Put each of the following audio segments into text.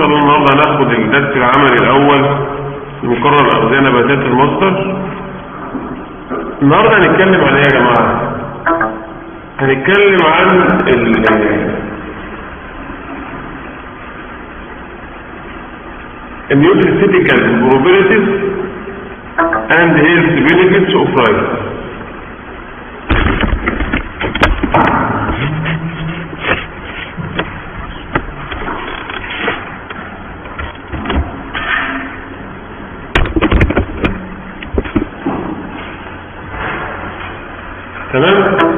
شاء الله النهارده هناخد الدرس العملي الاول لمقرر الاغذيه نباتات الماستر النهارده هنتكلم عن ايه يا جماعه هنتكلم عن ال nutraceutical probabilities and health benefits of rice تمام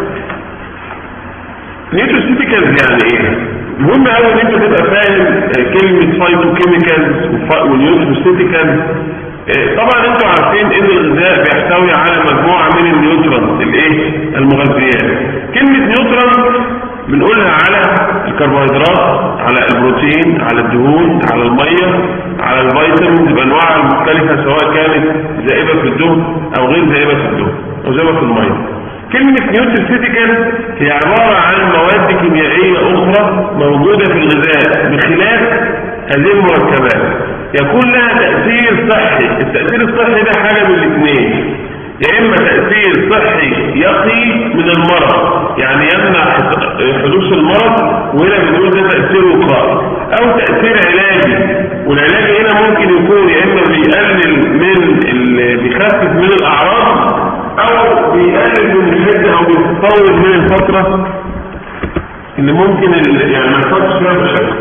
نيوتروسيتيكالز يعني ايه مهم قوي ان انت تبقى فاهم كلمه فايتو كيميكالز والنيوتروسيتيكالز طبعا انتوا عارفين ان الغذاء بيحتوي على مجموعه من النيوترانت الايه المغذيات كلمه نيوترانت بنقولها على الكربوهيدرات على البروتين على الدهون على الميه على الفيتامينز بانواعها المختلفه سواء كانت زائبه في الدهن او غير زائبه في الدهن او زائبه في الميه كلمة نيوتريسيتيكال هي عبارة عن مواد كيميائية أخرى موجودة في الغذاء بخلاف هذه المركبات يكون لها تأثير صحي التأثير الصحي ده حاجة من الاثنين يا إما تأثير صحي يقي من المرض يعني يمنع حدوث المرض وهنا بنقول ده تأثير وقائي أو تأثير علاجي والعلاج هنا ممكن يكون يا إما بيقلل من بيخفف من الأعراض او بيقلل من الحده او بيطول من الفتره اللي ممكن يعني ما يحصلش فيها مشاكل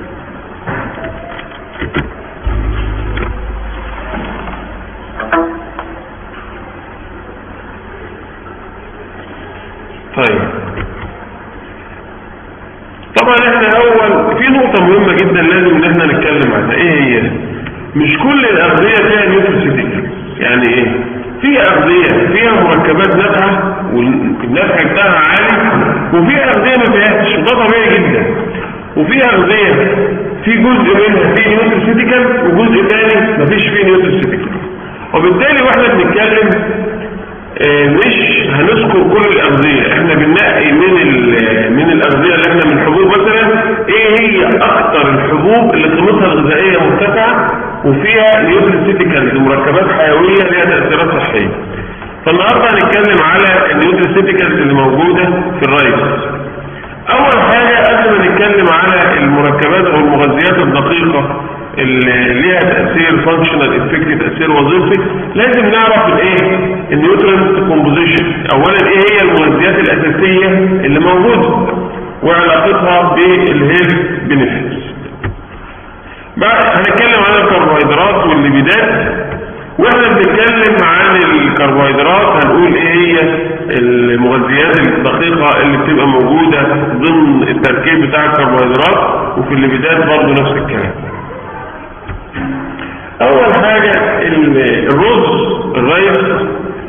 طيب طبعا احنا اول في نقطه مهمه جدا لازم ان احنا نتكلم عنها ايه هي مش كل الاغذيه فيها نيوتريسيتيك يعني ايه في أغذية فيها مركبات نافعة والنفع بتاعها عالي وفي أغذية ما فيهاش وده طبيعي جدا وفي أغذية في جزء منها فيه نيوتريسيتيكال وجزء تاني ما فيش فيه نيوتريسيتيكال وبالتالي واحنا بنتكلم اه مش هنذكر كل الأغذية احنا بننقي من من الأغذية اللي احنا من الحبوب مثلا ايه هي أكثر الحبوب اللي قيمتها الغذائية مرتفعة وفيها نيوتريسيتيكالز مركبات حيوية لها تأثيرات صحية فالنهارده هنتكلم على النيوتريسيتيكالز اللي موجودة في الرايس أول حاجة قبل ما نتكلم على المركبات أو المغذيات الدقيقة اللي ليها تأثير فانكشنال افكت تأثير وظيفي لازم نعرف الايه النيوترينت كومبوزيشن اولا ايه هي المغذيات الاساسية اللي موجودة وعلاقتها بالهيلث بنفيتس بقى هنتكلم عن الكربوهيدرات والليبيدات واحنا بنتكلم عن الكربوهيدرات هنقول ايه هي المغذيات الدقيقة اللي بتبقى موجودة ضمن التركيب بتاع الكربوهيدرات وفي الليبيدات برضه نفس الكلام اول حاجة الرز الريس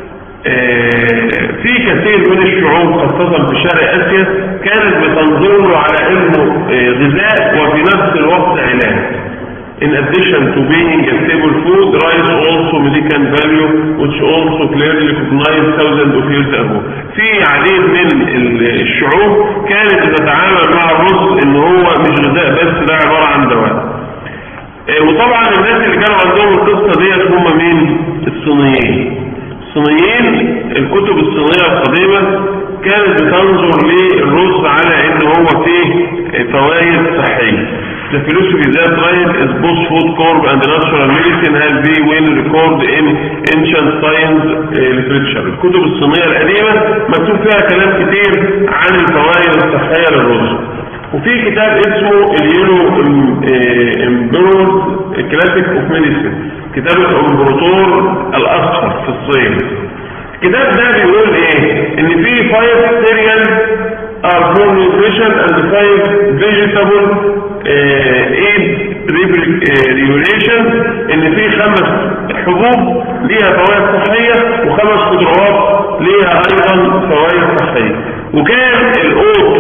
في كثير من الشعوب خاصة في شرق اسيا كانت بتنظر له على انه غذاء وفي نفس الوقت علاج In addition to being a stable food, rice also medical value which also clearly recognized thousands of years ago. في عديد من الشعوب كانت بتتعامل مع الرز ان هو مش غذاء بس ده عبارة عن دواء. وطبعا الناس اللي كانوا عندهم القصة ديت هم مين؟ الصينيين. الصينيين الكتب الصينية القديمة كانت بتنظر للرز على ان هو فيه فوائد صحية. The philosophy that right is both food corp and natural medicine has been well recorded in ancient science literature. الكتب الصينية القديمة مكتوب فيها كلام كتير عن الفوائد الصحية للرز. وفي كتاب اسمه اليلو امبرور كلاسيك اوف ميديسين كتاب الامبراطور الاصفر في الصين الكتاب ده بيقول ايه ان في 5 cereals are for nutrition and 5 vegetable aid regulation ان في خمس حبوب ليها فوائد صحية وخمس خضروات ليها ايضا فوائد صحية وكان القوت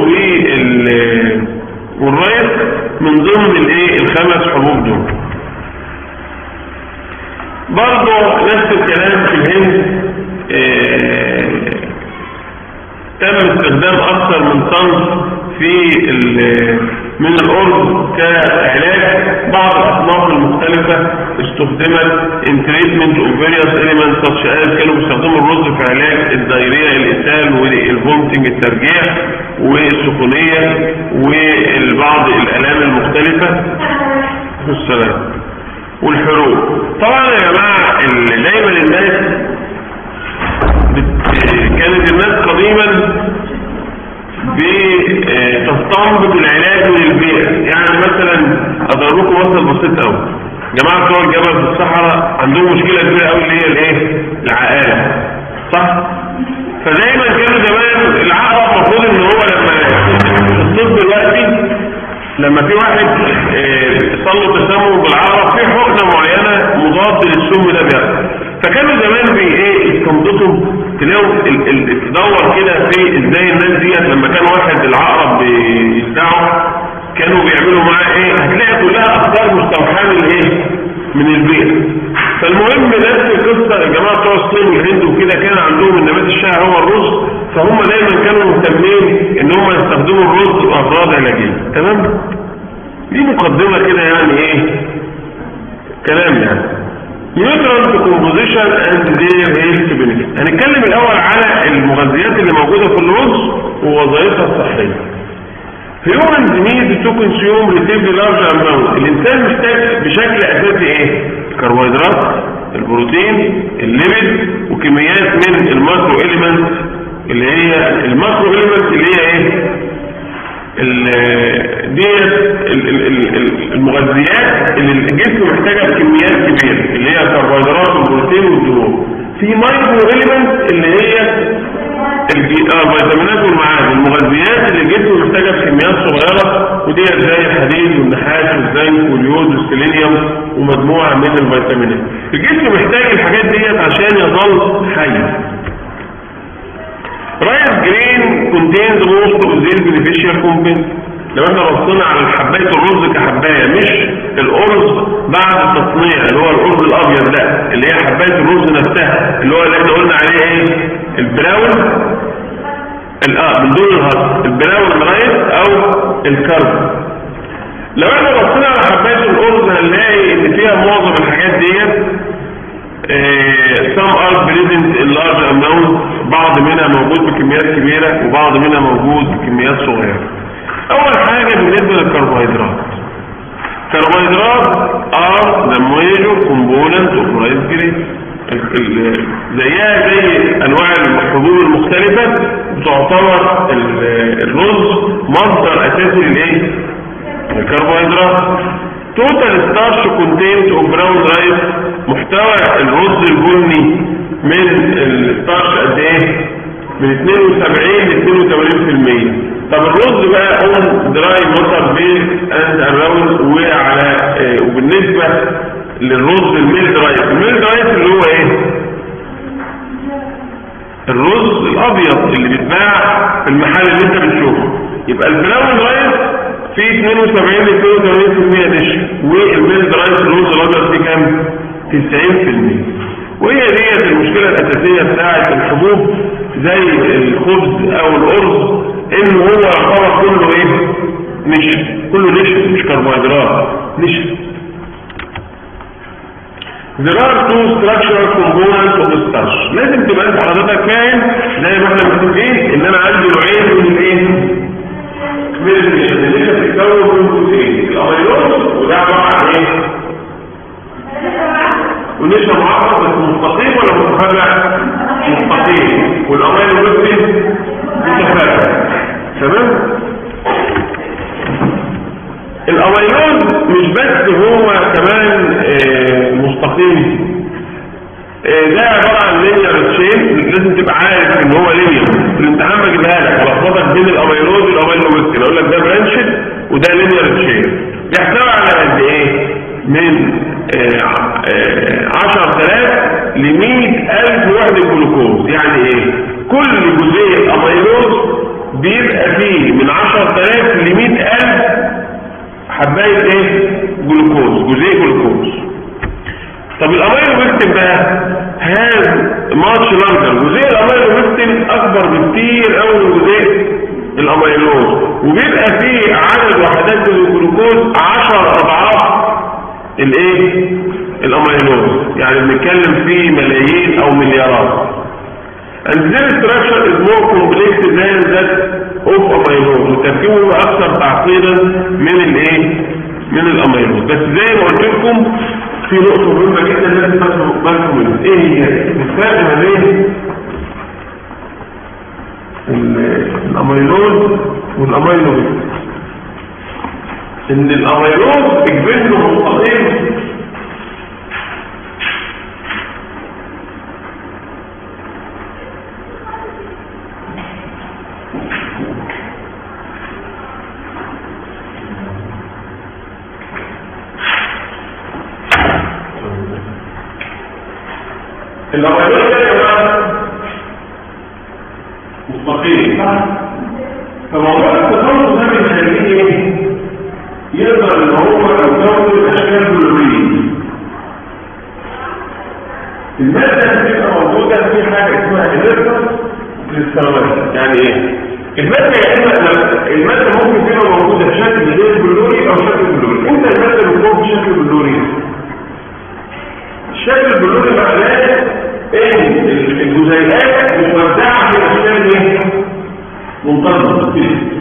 والريس من ضمن الايه الخمس حبوب دول برضه نفس الكلام في الهند اه تم استخدام اكثر من صنف في من الارز كعلاج بعض مختلفة استخدمت in treatment of various elements such as كانوا بيستخدموا الرز في علاج الدايرية الإسهال والفومتنج الترجيع والسخونية وبعض الآلام المختلفة والسلام والحروب طبعا يا جماعة اللي دايما الناس بت- كانت الناس قديما بتستنبط العلاج من البيئة يعني مثلا اضربكم مثل بسيط قوي جماعة بتوع الجبل في الصحراء عندهم مشكلة كبيرة قوي اللي هي الايه العقارب صح فدايما كانوا زمان العقرب المفروض ان هو لما في الطب دلوقتي لما في واحد آه، صار له تسمم بالعقرب في حقنه معينه مضاد للسم ده بياخد فكانوا زمان بي ايه يستنبطوا تلاقوا ال- ال- تدور كده في ازاي الناس ديت لما كان واحد العقرب بيسدعه كانوا بيعملوا معاه ايه هتلاقي كلها افكار مستوحاه من ايه من البيئه فالمهم نفس القصه الجماعه بتوع الصين والهند وكده كان عندهم النبات الشائع هو الرز فهم دايما كانوا مهتمين ان هم يستخدموا الرز واغراض علاجيه تمام دي مقدمه كده يعني ايه كلام يعني nutrient composition and their health benefit هنتكلم الاول على المغذيات اللي موجوده في الرز ووظائفها الصحيه humans need to consume relatively large amount الانسان محتاج بشكل اساسي ايه الكربوهيدرات البروتين الليبيد وكميات من الماكرو اليمنت اللي هي الماكرو اليمنت اللي هي ايه ال- ديت ال- ال- ال- ال- المغذيات اللي الجسم محتاجها بكميات كبيره اللي هي الكربوهيدرات والبروتين والدهون في مايكرو اليمنت اللي هي الجي- آه، الفيتامينات والمعادن المغذيات اللي الجسم محتاجها بكميات صغيره وديت زي الحديد والنحاس والزنك واليود والسيلينيوم ومجموعه من الفيتامينات الجسم محتاج الحاجات ديت عشان يظل حي رايس جرين contains most of their beneficial components لو احنا بصينا على حبايه الرز كحبايه مش الارز بعد التصنيع اللي هو الارز الابيض لا اللي هي حبايه الرز نفسها اللي هو اللي احنا قلنا عليه ايه البراون ال- اه من دون الهضم البراون رايس او الكرب لو احنا بصينا على حبايه الارز هنلاقي ان فيها معظم الحاجات ديت آه، some are present in large amount بعض منها موجود بكميات كبيرة وبعض منها موجود بكميات صغيرة اول حاجة بالنسبة للكربوهيدرات كربوهيدرات are the major component of rice grain ال- ال- زيها زي انواع الحبوب المختلفة تعتبر ال- الرز مصدر اساسي للايه الكربوهيدرات توتال ستارش كونتينت اوف براون رايس محتوى الرز البني من الستارش قد ايه من 72 ل 82% طب الرز بقى اون دراي مطر بيل اند اراوند وعلى آه، وبالنسبه للرز الميلد رايس الميلد رايس اللي هو ايه الرز الابيض اللي بيتباع في المحل اللي انت بتشوفه يبقى البراون رايس فيه 72 ل 82% نشا والميلد رايس الرز الابيض فيه كام 90% وهي ديت المشكله الاساسيه بتاعه الحبوب زي الخبز او الارز انه هو يعتبر كله ايه نشا كله نشا مش كربوهيدرات نشا There are two structural components of the starch. لازم تبقى انت حضرتك فاهم زي ما احنا متفقين ان انا عندي نوعين من الايه؟ من النشا، النشا بتتكون من جزئين، الاميلوز وده عباره عن ايه؟ ونشا معقد بس مستقيم ولا متفرع؟ مستقيم، والاميلوز متفرع. تمام؟ الاميلوز مش بس هو كمان آه، مستقيم آه، ده عباره عن لينير تشين لازم تبقى عارف ان هو لينير في الامتحان بجيبها لك ولخبطك بين الاميلوز والاميلوز اقول لك ده برانشد وده لينير تشين بيحتوي على قد ايه من آه، آه، 10000 ل 100000 وحده جلوكوز يعني ايه كل جزيء اميلوز بيبقى فيه من 10000 ل 100000 حبايه ايه جلوكوز جزيء جلوكوز طب الامينو بيكتين بقى هاز ماتش لانجر جزيء الامينو بيكتين اكبر بكتير قوي من جزيء الاميلوز وبيبقى فيه عدد وحدات من الجلوكوز 10 اضعاف الايه الاميلوز يعني بنتكلم في ملايين او مليارات and their structure is more complex than that of amyloid وتركيبه اكثر تعقيدا من الايه من الاميلوز بس زي ما قلت لكم في نقطه مهمه جدا لازم تاخدوا بالكم منها ايه هي الفرق ما بين الاميلوز والاميلوز ان الاميلوز اجبنه مستقيم الاميلوز ده يا جماعه مستقيم صح فموضوع التطور ده بيخليه ايه يقدر ان هو يكون اشكال بلوريه المادة اللي بتبقى موجودة في حاجة اسمها انرتس للثوابت يعني ايه؟ المادة يا اما المادة ممكن تبقى موجودة بشكل غير بلوري او شكل بلوري انت المادة بتكون بشكل بلوري الشكل البلوري معناه ان الجزيئات متوزعة في اشكال ايه؟ منتظمة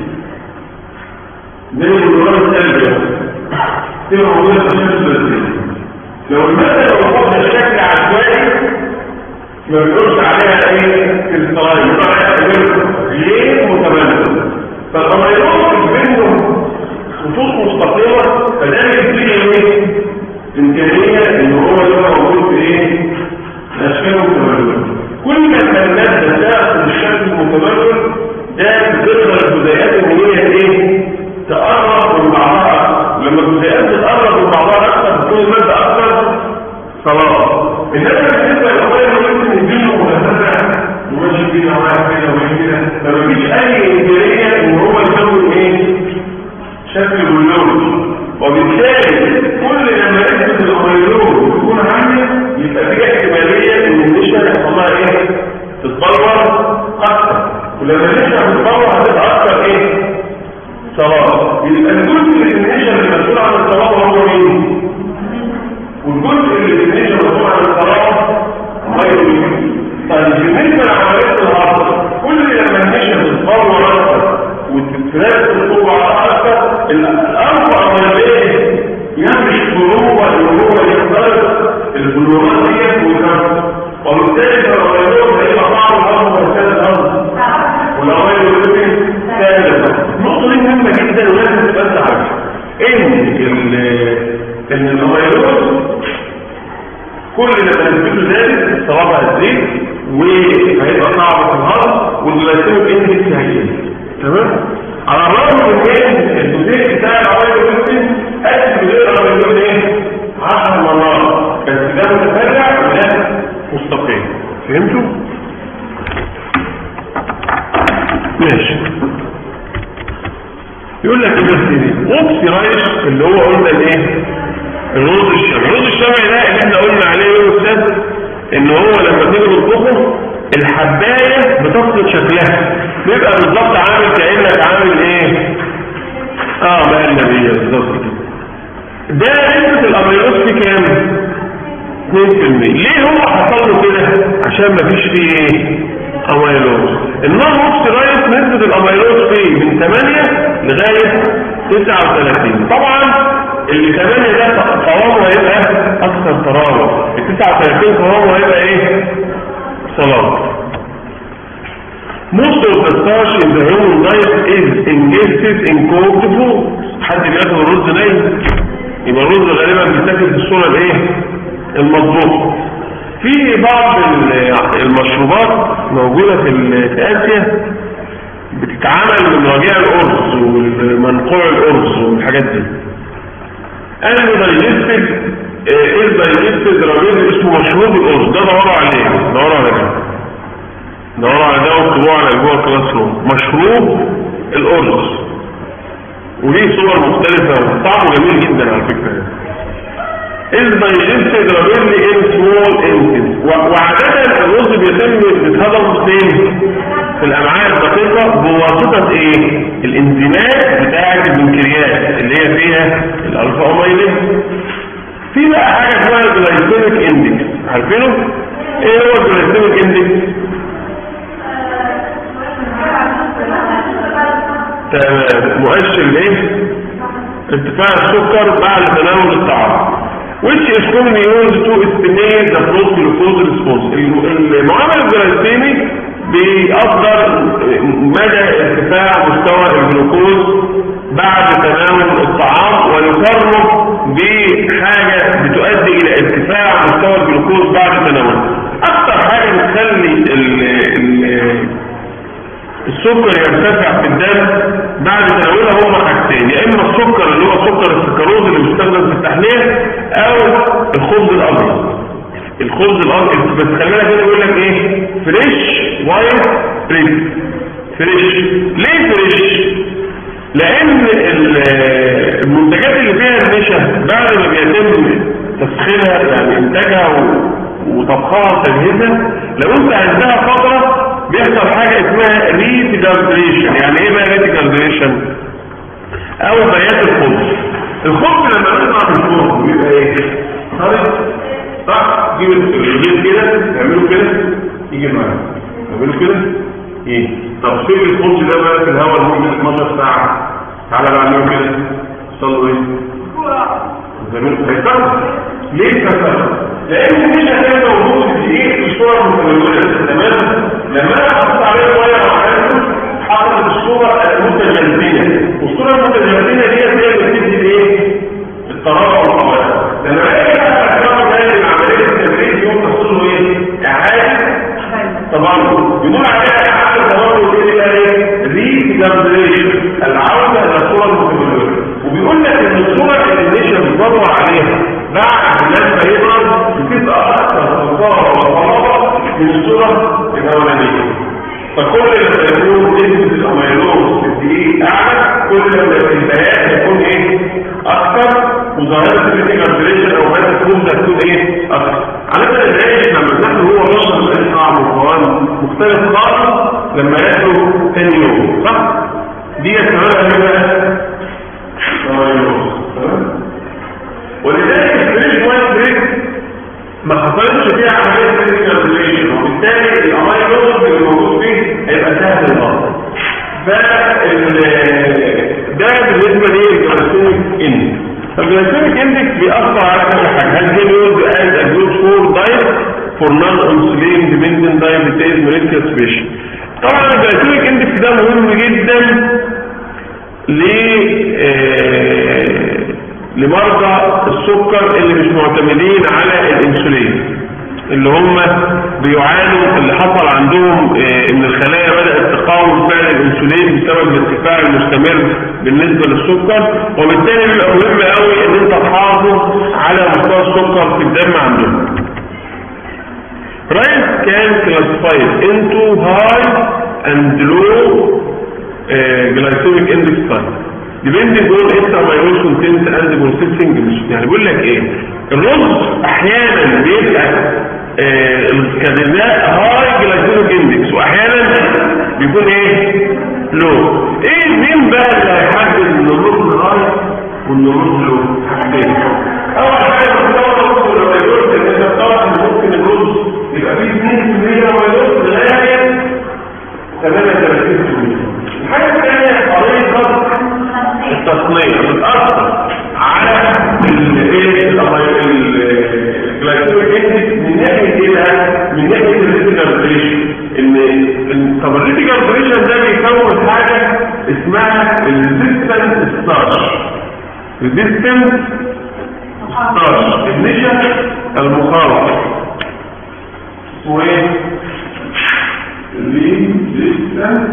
زي البلورات الثلجة تبقى موجودة في الشكل البلوري لو المادة لو وصلها بشكل عشوائي ما بنقولش عليها ايه كريستالاين بنقول عليها ليه متبادل فالاميلوز بينهم خطوط مستقيمة فده بيدينا ايه امكانية ان هو يبقى موجود في ايه اشكال متبادلة كل ما كان المادة تاخد الشكل المتبادل ده بتقدر الجزيئات ان هي ايه تقرب من بعضها لما الجزيئات تتقرب من بعضها اكثر تكون المادة اكثر صلاة انما بالنسبة للأمية ممكن يجيله مهندسة وماشي فينا ورايح كده وماشي كده فما فيش اي امكانية ان هو يكون ايه شكل بلون وبالتالي كل لما نسبة الأميلون تكون عالية يبقى في احتمالية ان النشا يحصل لها ايه تتطور اكثر ولما النشا تتطور هتبقى اكثر ايه صلاة يبقى الجزء اللي النشا اللي مسؤول عن الصلاة هو مين والجزء اللي في النشا مسؤول عن الصلاة غير مين طيب بالنسبة لعملية الهضم كل لما النشا تتطور اكثر وتتناسب الطبع اكثر الاربع عمليات يمشي بروبة اللي هو يخترق البلورات ديت ويكسر وبالتالي فالغيرون هيبقى بعض الارض وكان الارض والاوائل والسفن ثالث النقطة دي مهمة جدا ولازم تبقى انت عارفها ان ان الغيرون كل لما نثبته ذلك الصلابة هتزيد وهيبقى صعب في الهضم والجلايسيميك اندكس هيزيد تمام على الرغم من ان الجزيء بتاع الاوائل والسفن قد بيقدر يقول ايه 10 مرات بس ده متفرع وده مستقيم فهمتوا ماشي يقول لك ايه بس دي اوبسي رايش اللي هو قلنا الايه الرز الشمعي الرز الشمعي ده اللي احنا قلنا عليه يوم السبت ان هو لما تيجي تطبخه الحبايه بتفقد شكلها بيبقى بالظبط عامل كانك عامل ايه اه بقى النبيه بالظبط كده ده نسبه الاميلوز في كام 2% ليه هو حصل له كده عشان ما فيش فيه ايه اميلوز النون اوبسترايت نسبه الاميلوز فيه من 8 لغايه 39 طبعا اللي 8 ده قوامه هيبقى اكثر طراوه ال 39 قوامه هيبقى ايه صلاه Most of the starch in the human diet is ingested in cooked food. حد بياكل الرز ني يبقى الرز غالبا بيتاكل في الصوره الايه؟ المطبوخه. في بعض المشروبات موجوده في في اسيا بتتعمل من رجيع الارز والمنقوع الارز والحاجات دي. انا دايجستد ايه دايجستد راجل اسمه مشروب الارز ده دوروا عليه دوروا على ده دوروا على ده واكتبوه على جوه كلاس روم مشروب الارز وليه صور مختلفة وطعمه جميل جدا على فكرة is digested rapidly in small entities وعادة الرز بيتم بيتهضم فين؟ في الأمعاء الدقيقة بواسطة ايه؟ الانزيمات بتاعة البنكرياس اللي هي فيها الألفا أميلين جلايسيميك اندكس عارفينه ايه هو الجلايسيميك اندكس تمام مؤشر ايه ارتفاع السكر بعد تناول الطعام which is commonly used to estimate the blood glucose response المعامل الجلايسيمي بيقدر مدى ارتفاع مستوى الجلوكوز بعد تناول الطعام ويقارنه بحاجة بتؤدي الى ارتفاع مستوى الجلوكوز بعد تناوله اكتر حاجة بتخلي ال ال السكر يرتفع في الدم بعد تناولها هما حاجتين يا اما السكر اللي هو سكر السكروز اللي بيستخدم في التحليل او الخبز الابيض الخبز الابيض بس خلي بالك هنا يقول لك ايه فريش وايت بريد فريش ليه فريش لان المنتجات اللي فيها النشا بعد ما بيتم تسخينها يعني انتاجها وطبخها وتجهيزها لو انت عندها فتره بيحصل حاجة اسمها ريتجاردريشن يعني ايه بقى ريتجاردريشن او بيات الخبز الخبز لما يطلع من الفرن بيبقى ايه طري صح جيب الجيب كده تعمله كده يجي معاك تعمله كده ايه طب سيب الخبز ده بقى في الهواء لمده 12 ساعه تعالى بقى نعمله كده صلوا ايه تعمله هيستخدم ليه تستخدم لان مش هتبقى موجود في ايه في الصوره المتموله تمام لما انا حطيت عليه ميه وعملته حصلت الصوره المتجلديه والصوره المتجلديه دي هي اللي بتدي الايه التراجع والطوارئ لما اجي اعمل ده عمليه التدريب يوم تحصل له ايه اعاده طبعا بنقول عليها اعاده تمرد ايه بقى ايه ريجاردريشن العوده الى الصوره المتجلديه وبيقول لك ان الصوره اللي النشا بيدور عليها بعد لما يبرد بتبقى اكثر صفاره وصلابه من الصوره الاولانيه فكل ما يكون نسبه الاميلوز في الدقيق اعلى كل ما البيان يكون ايه اكثر وظاهره الريجاردريشن او بس الكون تكون ايه اكثر على كده العيش لما تاكله هو بشر بقى طعم وقوام مختلف خالص لما ياكله ثاني يوم صح دي اسمها ايه بقى ولذلك الفريش وايت بريك ما حصلتش فيها عمليه ريجنريشن وبالتالي الاميلوز اللي موجود فيه هيبقى سهل الهضم ف ده بالنسبه للجلايسيميك اندكس فالجلايسيميك اندكس بيأثر على كذا حاجه هل كان يوز از ا جود فور دايت فور نون انسولين ديبندنت دايابيتيز ميريتكس بيشن طبعا الجلايسيميك اندكس ده مهم جدا ل لمرضى السكر اللي مش معتمدين على الانسولين اللي هم بيعانوا اللي حصل عندهم ان الخلايا بدأت تقاوم فعل الانسولين بسبب الارتفاع المستمر بالنسبة للسكر وبالتالي بيبقى مهم قوي ان انت تحافظ على مستوى السكر في الدم عندهم Rice can classified into high and low uh, glycemic index type depending on its amylose content and processing يعني بيقول لك ايه الرز احيانا بيبقى آه كغذاء هاي جلايسيميك اندكس واحيانا بيكون ايه لو ايه مين بقى اللي هيحدد ان الرز هاي وان الرز لو حاجتين اول حاجه مستوى الرز لما يقول ان انت بتعرف ان ممكن الرز يبقى فيه 2% ويقول لغايه 38% الحاجه الثانيه طريقه التصنيع بتأثر على الجلايكوميك اندكس من ناحية ايه من ناحية الريتيجاربريشن ان طب الريتيجاربريشن ده بيكون حاجة اسمها الريزيستنت ستارش ريزيستنت ستارش النشا المخالط اسمه ايه؟ ريزيستنت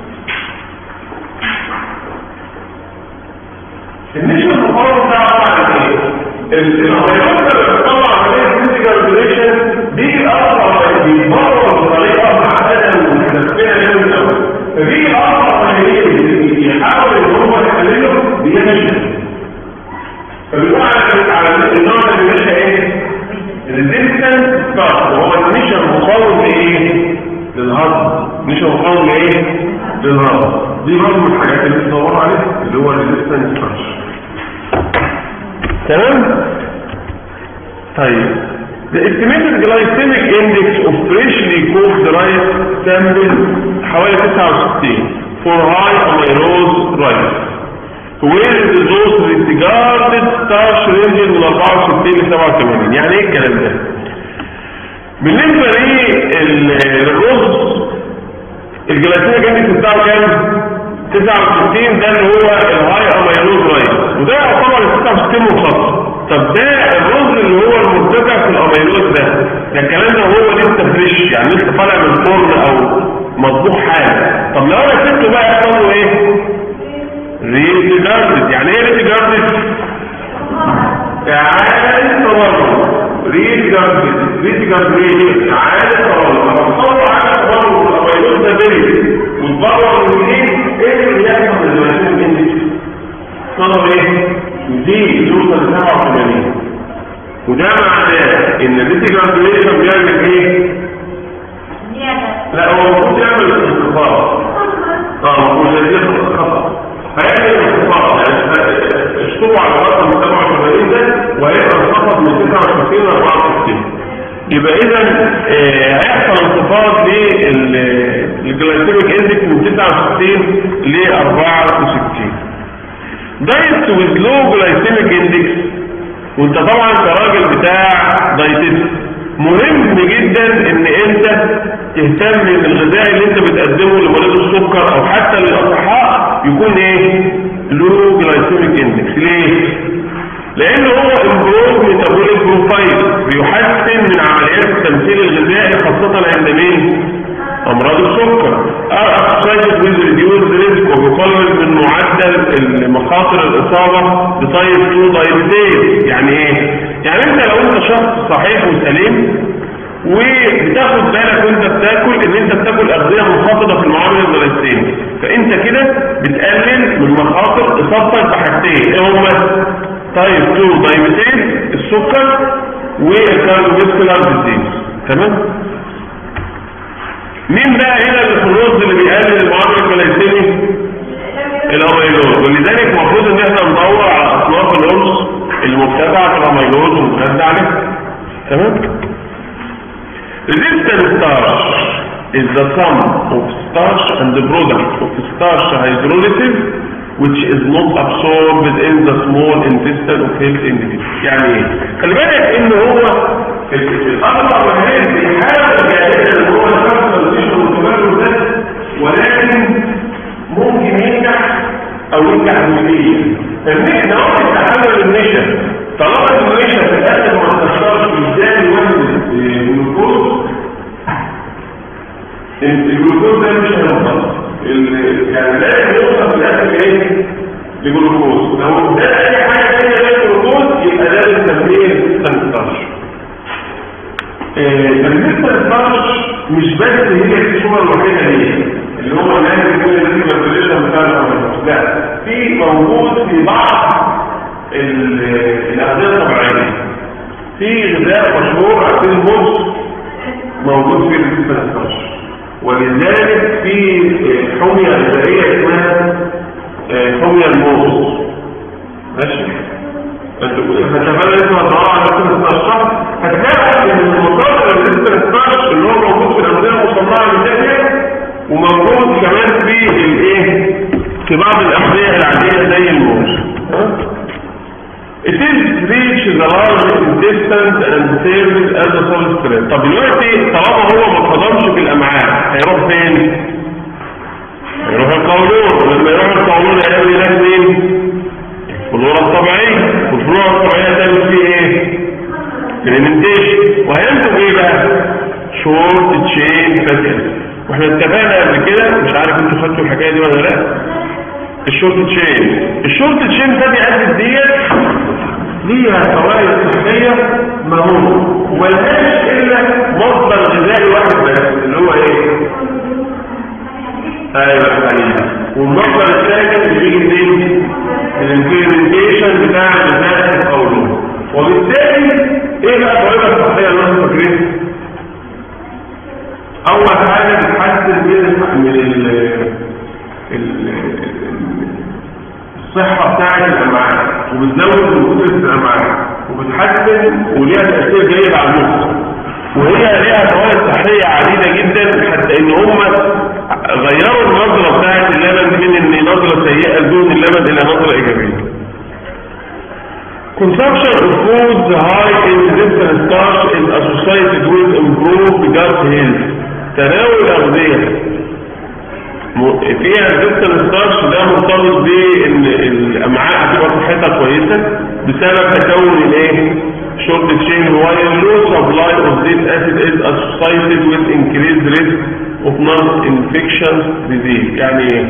النشر المقارن ده عبارة عن ايه؟ الهيرات اللي بتطلع عليه الفيزيكال دي اصلا بيتبرر بطريقه معقده ومتدفنه جامد قوي فدي اصلا يحاول ان هو يحلله بينشا فبيقول على على النوع اللي بينشا ايه؟ الريزيستنس ستارت وهو النشا المقاوم لايه؟ للهضم نشا مقاوم لايه؟ للهضم دي برضه من الحاجات اللي بتدور عليها اللي هو الريزيستنس ستارت تمام طيب The estimated glycemic index of freshly cooked rice sample حوالي 69 for high amylose rice where the dose regarded starch range من 64 ل 87 يعني ايه الكلام ده؟ بالنسبة للرز الجلايسيميك اندكس بتاعه كام؟ 69 ده اللي هو الهاي اميلوز رايس وده يعتبر ال 69 مخصص طب ده الرز اللي هو المرتفع في الاميلوز ده ده الكلام ده هو لسه فريش يعني لسه طالع من الفرن او مطبوخ حالا طب لو انا سبته بقى يحصل له ايه؟ ريت جاردد يعني ايه ريت جاردد؟ اعادة تورم ريت جاردد ريت جاردد اعادة تورم لما تصور اعادة تورم الاميلوز ده بري وتبرر من ايه؟ ايه اللي يحصل للجلاسين اندكس؟ طلب ايه؟ دي توصل 87 وده معناه ان الريت جارديشن بيعمل ايه؟ لا هو المفروض يعمل انخفاض اه هو الذي خطأ هيعمل انخفاض يعني اشتغلوا على رقم 87 ده وهيبقى انخفض من 69 ل 64 يبقى اذا هيحصل انخفاض للجلايسيميك اندكس من 69 ل 64 دايت ويز لو جلايسيميك اندكس وانت طبعا كراجل بتاع دايتست مهم جدا ان انت تهتم ان الغذاء اللي انت بتقدمه لمريض السكر او حتى للاصحاء يكون ايه لو جلايسيميك اندكس ليه لان هو امبروف ميتابوليك بروفايل بيحسن من عمليات التمثيل الغذائي خاصه عند مين امراض السكر اسوسايتد ويز ريديوز ريسك وبيقلل من معدل مخاطر الاصابه بتايب 2 دايبيتيز يعني ايه يعني انت لو انت شخص صحيح وسليم وبتاخد بالك وانت بتاكل ان انت بتاكل اغذيه منخفضه في المعامل الجلايسيمي فانت كده بتقلل من مخاطر اصابتك بحاجتين ايه هما تايب 2 دايبيتيز السكر والكارديوفاسكولار ديزيز تمام مين بقى هنا اللي في الرز اللي بيقلل المعامل الجلايسيمي الاميلوز ولذلك المفروض ان احنا ندور على اصناف الرز المرتفعه في الاميلوز والمغذى عليه تمام resistant starch is the sum of starch and the product of starch hydrolysis which is not absorbed in the small intestine of healthy individuals يعني ايه خلي بالك ان هو الامر والهيد بيحاول جاهزا ان هو يكسر الجسم والتمرد ده ولكن ممكن ينجح او ينجح جزئيا فالنحن هو التحول النشا طالما النشا في الاخر ما تكسرش ازاي وزن الجلوكوز الجلوكوز ده مش هيوصل يعني لازم يوصل في الاخر ايه لجلوكوز لو ده اي حاجه ثانيه غير الجلوكوز يبقى ده بنسميه ستارش بالنسبه للستارش مش بس هي الصوره الوحيده ليه اللي هو لازم يكون الريفرجريشن بتاع الامراض لا في موجود في بعض الاغذيه الطبيعيه في غذاء مشهور عارفين الموز موجود في الريفرجريشن ولذلك في حمية غذائية اسمها حمية الموز ماشي فتفعل اسمها الضراعة على سنة 16 هتلاقي ان المصادر اللي لسه 16 اللي هو موجود في الأمثلة المصنعة بالتالية وموجود كمان في الايه في بعض الأحذية العادية زي الموز It is reach the large intestine and serves as a solid stress. طب دلوقتي طالما هو ما اتهضمش في الامعاء هيروح فين؟ هيروح القولون ولما يروح القولون هيعمل هناك مين؟ الفلورا الطبيعية والفلورا الطبيعية تعمل فيه ايه؟ الانتيشن وهينتج ايه بقى؟ شورت تشين فاتي واحنا اتفقنا قبل كده مش عارف انتوا خدتوا الحكايه دي ولا لا الشورت تشين الشورت تشين فاتي اسيد ديت ليها فوائد صحيه مهوله وملهاش الا مصدر غذائي واحد بس اللي هو ايه؟ ايوه الحليب والمصدر الثاني اللي بيجي منين؟ من الفيرمنتيشن بتاع الغذاء في القولون وبالتالي ايه بقى الفوائد الصحيه اللي انتوا فاكرين؟ اول حاجه بتحسن من من ال الصحه بتاعه الامعاء وبتزود من قدره الامعاء وبتحسن وليها تأثير جيد على المخ وهي ليها فوائد صحية عديدة جدا حتى ان هم غيروا النظرة بتاعت اللبن من ان نظرة سيئة لدون اللبن الى نظرة ايجابية Consumption of foods high in resistant starch is associated with improved gut health. تناول أغذية م- فيها resistant starch ده مرتبط بان الامعاء هتبقى صحتها كويسة بسبب تكون الايه؟ short chain while low supply of this acid is associated with increased risk of non-infectious disease يعني ايه؟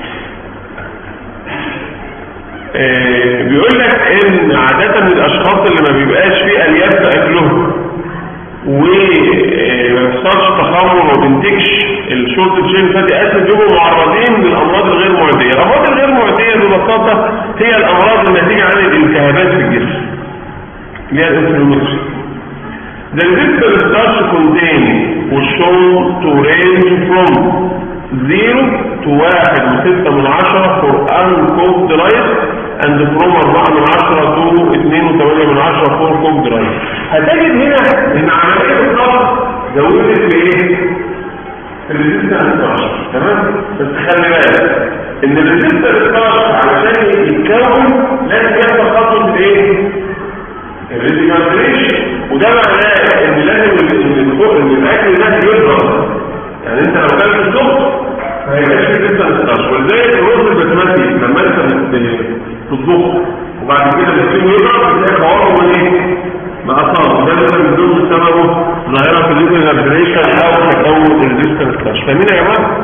آه، بيقول لك ان عادة الاشخاص اللي ما بيبقاش فيه الياف في اكلهم وما يحصلش تخمر وما بينتجش الشورت تشين فاتي اسيد بيبقوا معرضين للامراض الغير معديه، الامراض الغير معديه ببساطه هي الامراض الناتجه عن الالتهابات في الجسم. اللي هي الانفلاميشن. The resistant starch contain was shown to range from 0 to 1 من 10 for uncooked rice and from 4 من 10 to 2 و8 من 10 for cooked rice. هتجد هنا ان عملية الضغط زودت في ايه؟ في الريزيستنس ستارش تمام؟ بس خلي بالك ان الريزيستنس ستارش علشان يتكون لازم يحصل خطوة الايه؟ الريزيستنس وده معناه ان لازم ال- ال- ان الاكل ده يضرب يعني انت لو كلت الصبح فهيبقاش في ريزيستنس ستارش ولذلك الرز البسمتي لما انت بت- بتطبخه وبعد كده بتسيبه يضرب بتلاقي قوامه ايه؟ مقصار ده اللي من ضمن سببه ظاهره في الليبريشن او تكون الريزيستنس ستارش فاهمين يا جماعه؟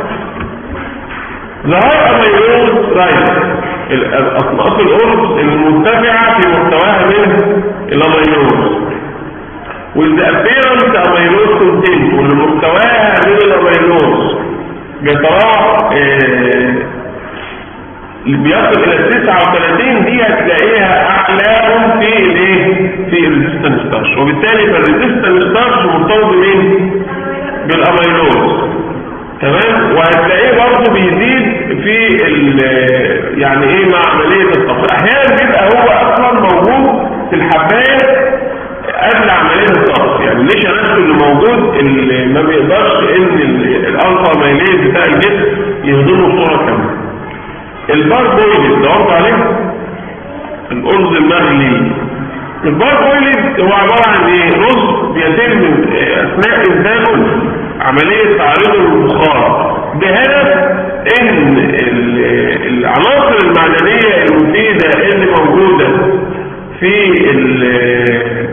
ظهر اميلوز رايس اصناف الارز المرتفعه في محتواها من الاميلوز with the appearance amylose content واللي محتواها من الاميلوز بيتراوح آه، اللي بيصل الى 39 دي هتلاقيها اعلاهم في الايه في الريزيستنس ستارش وبالتالي فالريزيستنس ستارش مرتبط بمين بالاميلوز تمام وهتلاقيه برضه بيزيد في ال- يعني ايه مع عمليه الطفل احيانا بيبقى هو اصلا موجود في الحبايه قبل عمليه الطفل يعني ليش نفسه اللي موجود اللي ما بيقدرش ان ال- الالفا مايليز بتاع الجسم يهضمه بصوره كامله البار بويلد دورت عليه الارز المغلي البار بويلد هو عباره عن ايه رز بيتم اثناء انتاجه عمليه تعريضه للبخار بهدف ان ال- العناصر المعدنيه المفيده اللي موجوده في ال-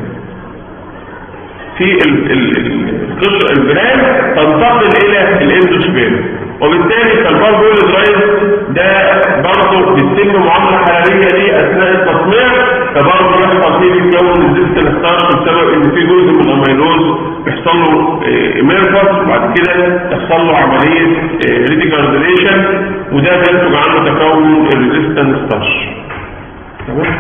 في ال- ال- ال- القشر البران تنتقل الى الاندوسبير وبالتالي فالبار بولد رايس ده برضه بتتم معامله حراريه ليه اثناء التصنيع فبرضه يحصل فيه بيتكون الزيت ستارش بسبب ان في جزء من الاميلوز بيحصل له ايميرفاس وبعد كده يحصل له عمليه ريتيكارديليشن وده بينتج عنه تكون الريزيستنس ستارش تمام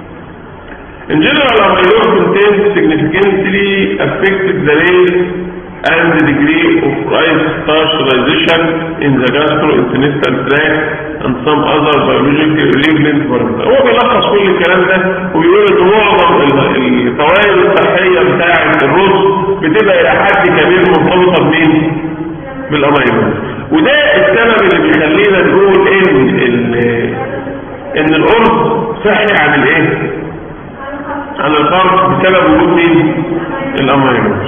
In general, amyloid contains significantly affected the rate and the degree of rice starchization in the gastrointestinal tract and some other biological relevant parameters. هو بيلخص كل الكلام ده وبيقول ان معظم ال- الفوائد الصحيه بتاعه الرز بتبقى الى حد كبير مرتبطه بمين؟ بالاميلوز وده السبب اللي بيخلينا نقول ان ال- ان الارز صحي عن الايه؟ عن الفرق بسبب وجود مين؟ الاميلوز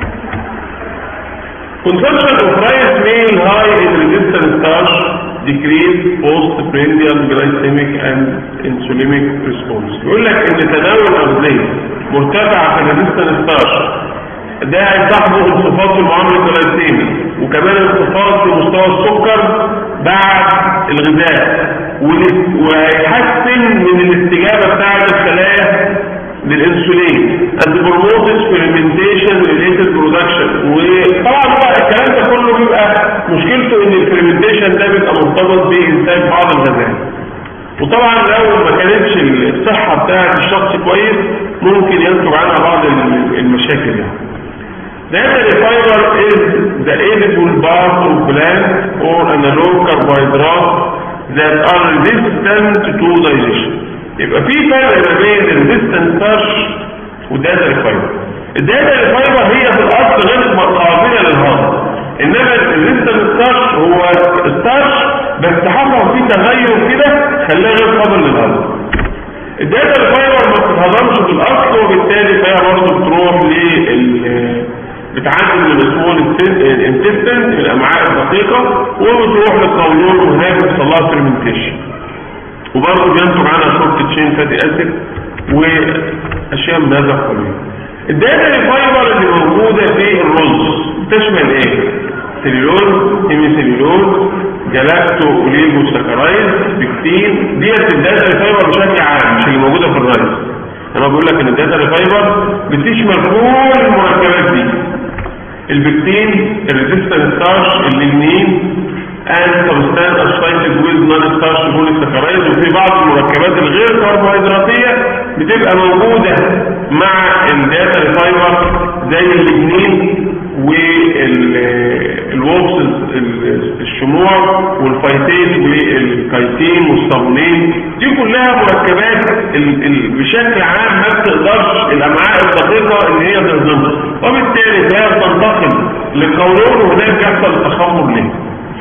Consumption of rice meal high in resistant starch decrease post-prandial glycemic and insulinic response. يقول لك ان تناول اغذيه مرتفعه في الريزيستنت ستارش ده هيصاحبه انخفاض في المعامل الجلايسيمي وكمان انخفاض في مستوى السكر بعد الغذاء وال- وهيحسن من الاستجابه بتاعه الخلايا للانسولين and promotes fermentation related production وطبعا بقى الكلام ده كله بيبقى مشكلته ان الفرمنتيشن ده بيبقى مرتبط بانتاج بعض الغازات وطبعا لو ما كانتش الصحة بتاعة الشخص كويس ممكن ينتج عنها بعض الم- المشاكل يعني The hepatic fiber is the edible part of plant or analog carbohydrate that are resistant to digestion. يبقى في فرق ما بين الريزيستنت ستارش والداتا ريفايبر الداتا ريفايبر هي في الاصل غير قابله للهضم انما الريزيستنت ستارش هو ستارش بس حصل فيه تغير كده خلاه غير قابل للهضم الداتا ريفايبر ما بتتهضمش في الاصل وبالتالي فهي برضه بتروح لل بتعدي من الاسمول الانتستنت الامعاء الدقيقه وبتروح للقولون وهناك بيحصل لها فيرمنتيشن وبرضه بينتج عنها شورت تشين فاتي اسيد واشياء من هذا القبيل الداتا الفايبر اللي موجوده في الرز تشمل ايه سيلولوز هيمي سيلولوز جلاكتو اوليجو ساكرايز بكتين ديت الداتا الفايبر بشكل عام مش اللي موجوده في الرز انا بقول لك ان الداتا الفايبر بتشمل كل المركبات دي البكتين الريزيستنت ستارش اللينين and substance associated with non-starch polysaccharides وفي بعض المركبات الغير كربوهيدراتية بتبقى موجودة مع الداتا الفايبر زي الليجنين والووكس الشموع والفايتيت والكايتين والصابونين دي كلها مركبات ال ال بشكل عام ما بتقدرش الامعاء الدقيقة ان هي تهضمها وبالتالي هي بتنتقل للقولون وهناك بيحصل تخمر ليه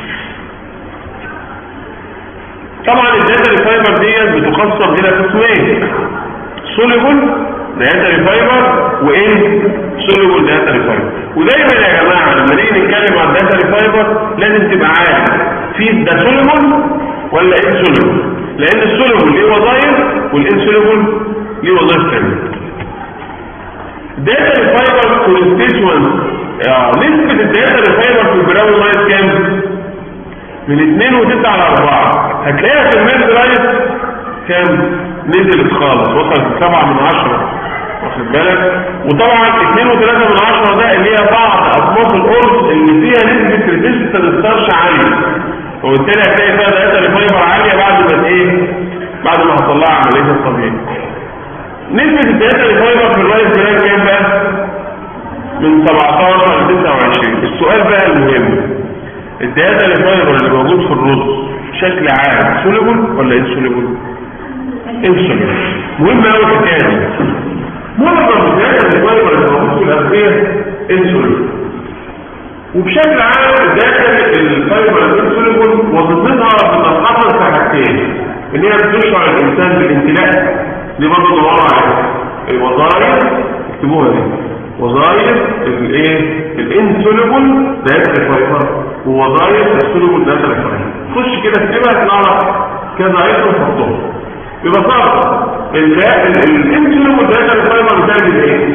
طبعا الداتا الفايبر ديت بتقسم الى قسمين سوليبل داتا فايبر وان سوليبل داتا فايبر ودايما يا جماعه لما نيجي نتكلم عن الداتا فايبر لازم تبقى عارف في ده سوليبل ولا ان سوليبل لان السوليبل ليه وظائف والان سوليبل ليه وظائف ثانيه داتا فايبر كونستيتوانت نسبه الداتا فايبر في البراون لايت كام من 2 و9 على 4 هتلاقيها في الميد رايت كام نزلت خالص وصلت 7 من 10 واخد بالك وطبعا 2 و3 من 10 ده اللي هي بعض اصناف القرص اللي فيها نسبه ريزيستنس ستارش عاليه وبالتالي هتلاقي فيها داتا ريفايبر عاليه بعد ما ايه بعد ما حصل لها عمليه الطبيعي نسبه الداتا ريفايبر في الرايت جرام كام بقى من 17 ل 29 السؤال بقى المهم الداتا الفايبر اللي موجود في الرز بشكل عام سوليبل ولا انسوليبل انسوليبل مهم قوي الحكايه دي معظم الداتا الفايبر اللي موجود في الاغذيه انسوليبل وبشكل عام الداتا الفايبر الانسوليبل وظيفتها بتنحصر في حاجتين ان هي بتشعر الانسان بالامتلاء دي برضه دوروا عليها الوظائف اكتبوها دي وظائف الايه الانسوليبل داتا الفايبر ووظائف السوليبل داتا الفايبر خش كده اكتبها نعرف كذا ايتم نحطهم ببساطه الانسوليبل داتا الفايبر بتعمل ايه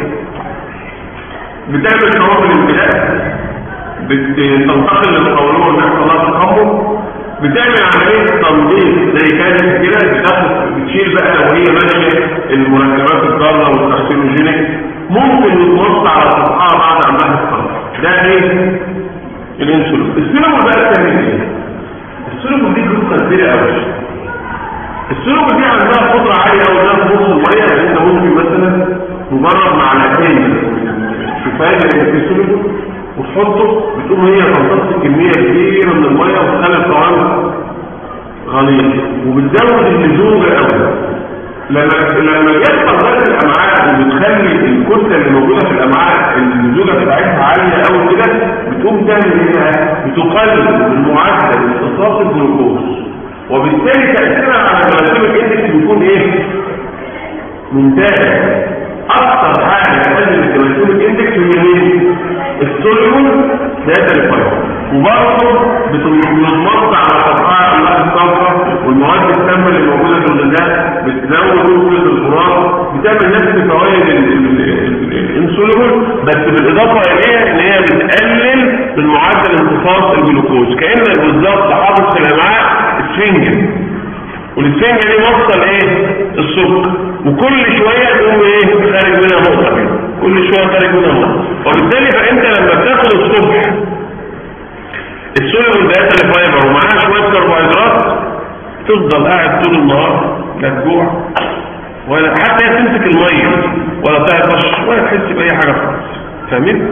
بتعمل نوع من الامتلاء بتنتقل للقولون ويحصل لها تخمر بتعمل عملية تنظيف زي كانت كده بتاخد بتشيل بقى لو هي ماشية المركبات الضارة والكارسينوجينيك ممكن يتوصى على سطحها بعد عملها الصرف ده ايه؟ الانسولين السيروم بقى بتعمل ايه؟ السيروم دي جلوكوز كبيرة قوي السيروم دي عندها قدرة عالية قوي انها تبص المية يعني انت ممكن مثلا مجرد معلقتين شوفان الانسولين وتحطه بتقوم هي تمتص كمية كبيرة من المية وتخلي الطعام غليظ وبتزود اللزوجة قوي لما لما بيحصل غاز الامعاء وبتخلي الكتله اللي موجوده في الامعاء اللزوجه بتاعتها عاليه قوي كده بتقوم تعمل ايه بقى؟ بتقلل من معدل امتصاص الجلوكوز وبالتالي تاثيرها على الجلايسيميك اندكس بيكون ايه؟ ممتاز اكثر حاجه تقلل الجلايسيميك اندكس هي مين؟ السوليبل داتا الفايبر وبرضه بتنمط على سطحها الماء الصفراء والمواد السامه اللي موجوده في الغذاء بتزود نسبه الغراب بتعمل نفس فوائد الانسولين بس بالاضافه اليها ان هي بتقلل من معدل امتصاص الجلوكوز كانك بالظبط حاطط في الامعاء اسفنجه والاسفنجه دي وصل ايه السكر وكل شويه تقوم ايه خارج منها نقطه كده كل شويه خارج منها نقطه وبالتالي فانت لما بتاخد الصبح السوليبل داتا فايبر ومعاها شويه كربوهيدرات تفضل قاعد طول النهار لا تجوع ولا حتى هي تمسك الميه ولا تعطش ولا تحس باي حاجه خالص فاهمين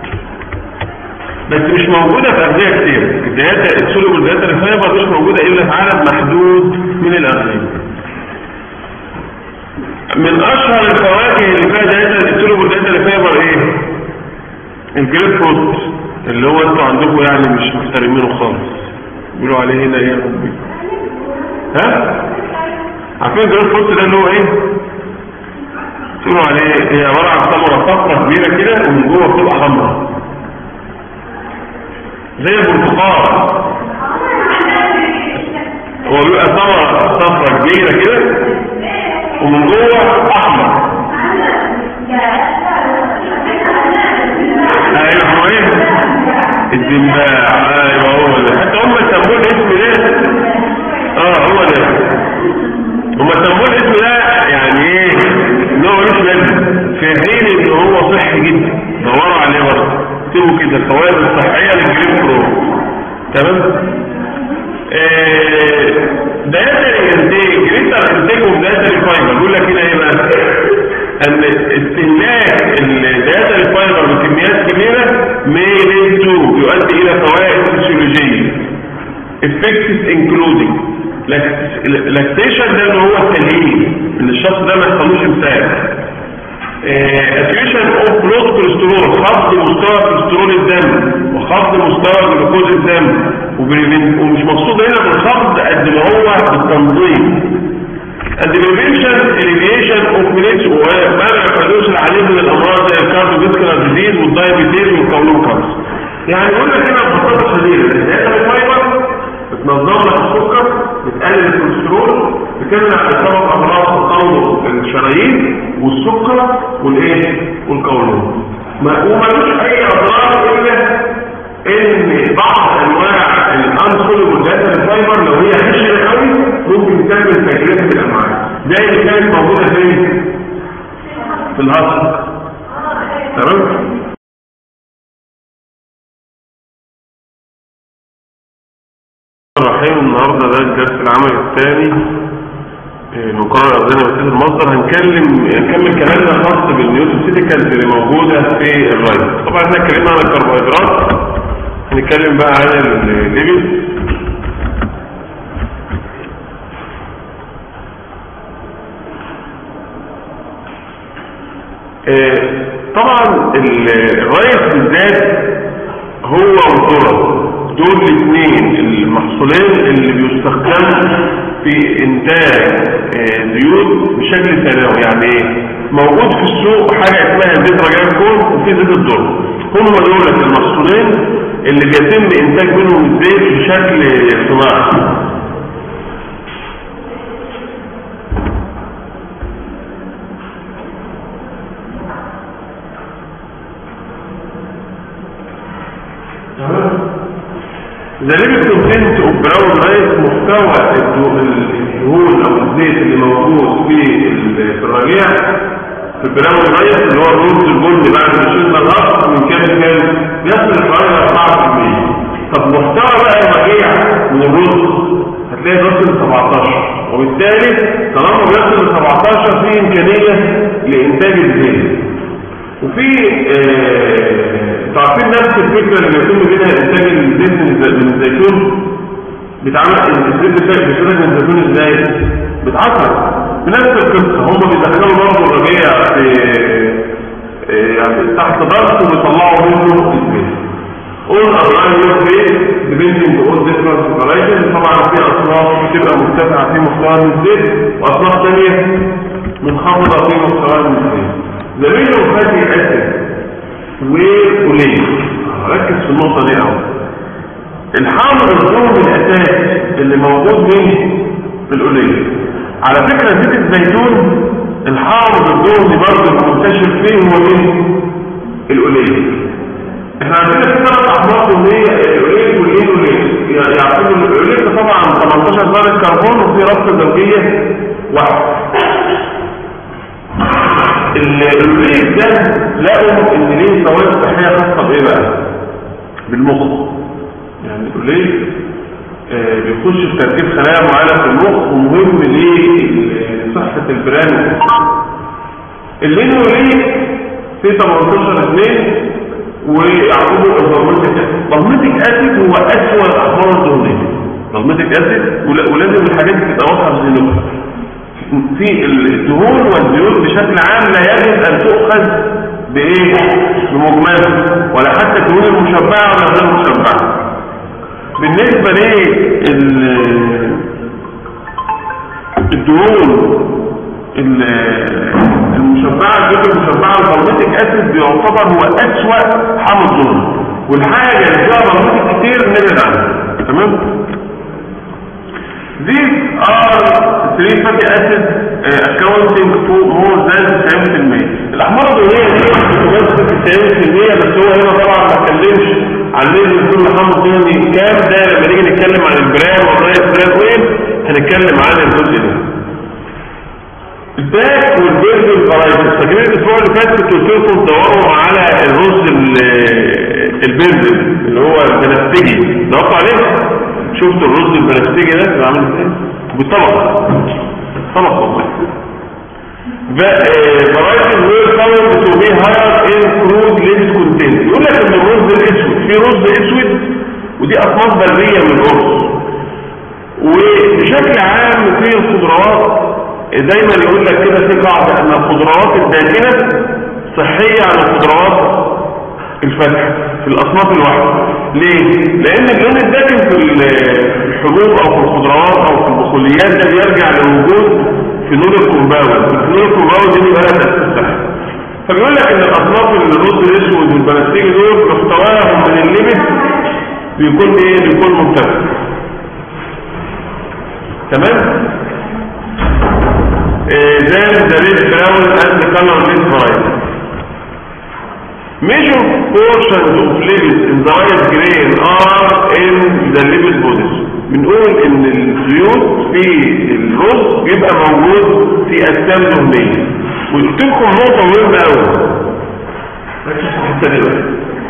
بس مش موجوده في اغذيه كتير الداتا السوليبل داتا فايبر مش موجوده الا في عدد محدود من الاغذيه من اشهر الفواكه اللي فيها داتا السلوب والداتا اللي فيها ايه الجريب فروت اللي هو انتوا عندكم يعني مش محترمينه خالص بيقولوا عليه هنا ايه يا ربي ها عارفين الجريب فروت ده اللي هو ايه بيقولوا عليه هي عباره عن ثمره صفرا كبيره كده ومن جوه بتبقى حمراء زي البرتقال هو بيبقى ثمره صفرا كبيره كده ومن جوه احمر ايوه هو ايه الدماع ايوه هو ده حتى هم سموه الاسم ده اه هو ده هم سموه الاسم ده يعني ايه ان هو مش لازم في حين ان هو صحي جدا دوروا عليه برضه اكتبوا كده الفوائد الصحيه للجريب برو تمام داتا الانتاج جريتر انتاج وداتا الفايبر بيقول لك هنا ايه بقى ان استهلاك الداتا الفايبر بكميات كبيره may lead to يؤدي الى فوائد فسيولوجيه effects including لاكتيشن ده اللي هو التليين ان الشخص ده ما يحصلوش امساك اتريشن اوف بلود كوليسترول خفض مستوى كوليسترول الدم وخفض مستوى جلوكوز الدم ومش مقصود هنا بالخفض قد ما هو بالتنظيم الديبريشن اليفيشن اوف ميليتس ومنع حدوث العديد من الامراض زي الكارديوفاسكولار ديزيز والدايابيتيز والقولون كانسر يعني يقول لك هنا ببساطه شديده الداتا الفايبر بتنظم لك السكر بتقلل الكوليسترول بتمنع اصابه امراض تطور الشرايين والسكر والايه والقولون ومالوش اي اضرار الا ان بعض انواع الانسولين داتا الفايبر لو هي خشنه قوي ممكن تعمل تجربه في الامعاء زي اللي كانت موجوده فين في الهضم تمام الرحيم النهارده ده الدرس العملي الثاني مقرر أغذية وسيلة المصدر هنكلم نكمل كلامنا خاص بالنيوتروسيتيكالز اللي موجودة في الرايس طبعا احنا اتكلمنا عن الكربوهيدرات هنتكلم بقى عن الليبيد طبعا الرايس بالذات هو والذره دول الاثنين المحصولين اللي بيستخدموا في انتاج زيوت بشكل ثانوي يعني ايه موجود في السوق حاجه اسمها زيت رجاء كون وفي زيت الذره هم دول المحصولين اللي بيتم انتاج منهم الزيت بشكل صناعي The limit content of brown rice محتوى الدهون او الزيت اللي موجود في الرجيع في البراون رايس اللي هو الرز البني بعد ما شلنا الاصل من كام كام يصل حوالي 4% طب محتوى بقى الرجيع من الرز هتلاقي بيصل ل 17 وبالتالي طالما بيصل ل 17 في امكانيه لانتاج الزيت وفي تعرفين نفس الفكرة اللي بيتم بينها انتاج الزيت من الزيتون بيتعمل الزيت بيتولد من الزيتون ازاي بتعصر بنفس القصة هم بيدخلوا برضه الربيع في يعني تحت ضغط وبيطلعوا منه الزيت all around your face depending on different preparation طبعا في اصناف بتبقى مرتفعة في مستوى من الزيت واصناف ثانية منخفضة في مستوى من الزيت زميل الفاتي اسد وقليل ركز في النقطة دي قوي الحامض الدهني الاساسي اللي موجود منه في القليل على فكرة زيت الزيتون الحامض الدهني برضه المنتشر فيه هو مين القليل احنا عندنا في ثلاث احماض دهنية القليل والقليل والقليل يعتبر القليل طبعا 18 ذرة كربون وفي رابطة زوجية واحد القليل ده لقوا ان ليه فوائد صحيه خاصه بايه بقى بالمخ يعني القليل آه بيخش في تركيب خلايا معينه في المخ ومهم لصحه البران اللينو ليه في 18 2 ويعقبه الضغمتك اسيد ضغمتك اسيد هو اسوأ الاحماض الدهنيه ضغمتك اسيد ولازم الحاجات دي تبقى واضحه في ذهنكم في الدهون والزيوت بشكل عام لا يجب ان تؤخذ بايه بمجمل ولا حتى الدهون المشبعه ولا غير المشبعه بالنسبه للدهون المشبعه الزيوت المشبعه البرميتك اسيد بيعتبر هو اسوأ حمض ظهر والحاجه اللي فيها برميتك كتير نبعد عنها تمام These are three fatty acids uh, accounting for more than 90% الأحماض الدهنية دي بتمثل 90% بس هو هنا طبعا ما اتكلمش عن نسبة كل حمض دهني كام ده لما نيجي نتكلم عن البران والرايس بران اويل هنتكلم عن الجزء ده الباك والبيرد والفرايتس فاكرين الاسبوع اللي فات كنت قلت لكم تدوروا على الرز البيرد اللي هو البنفسجي دورتوا عليه شفت الرز البلاستيكي ده اللي عامل ازاي بطبق طبق والله فرايتي الويل كولر تو بي هاير ان كرود ليبس كونتنت يقول لك ان الرز الاسود في رز اسود ودي اصناف بريه من الرز وبشكل عام في الخضروات دايما يقول لك كده في قاعده ان الخضروات الداكنه صحيه عن الخضروات الفتح في الأصناف الواحدة ليه؟ لأن اللون الداكن في الحبوب أو في الخضروات أو في البقوليات ده بيرجع لوجود في نور الكومباوند في نور الكومباوند دي بيبقى لها تأثير فبيقول لك إن الأصناف الرز الأسود والبلاستيكي دول محتواهم من الليمت بيكون إيه؟ بيكون ممتاز تمام؟ زي ذا ريد براون اند كلر ليس برايت Major portions of lipids in the rice grain are in the lipid bodies. بنقول ان الزيوت في الرز بيبقى موجود في اجسام دهنيه وقلت لكم نقطه مهمه قوي ركز في الحته دي بقى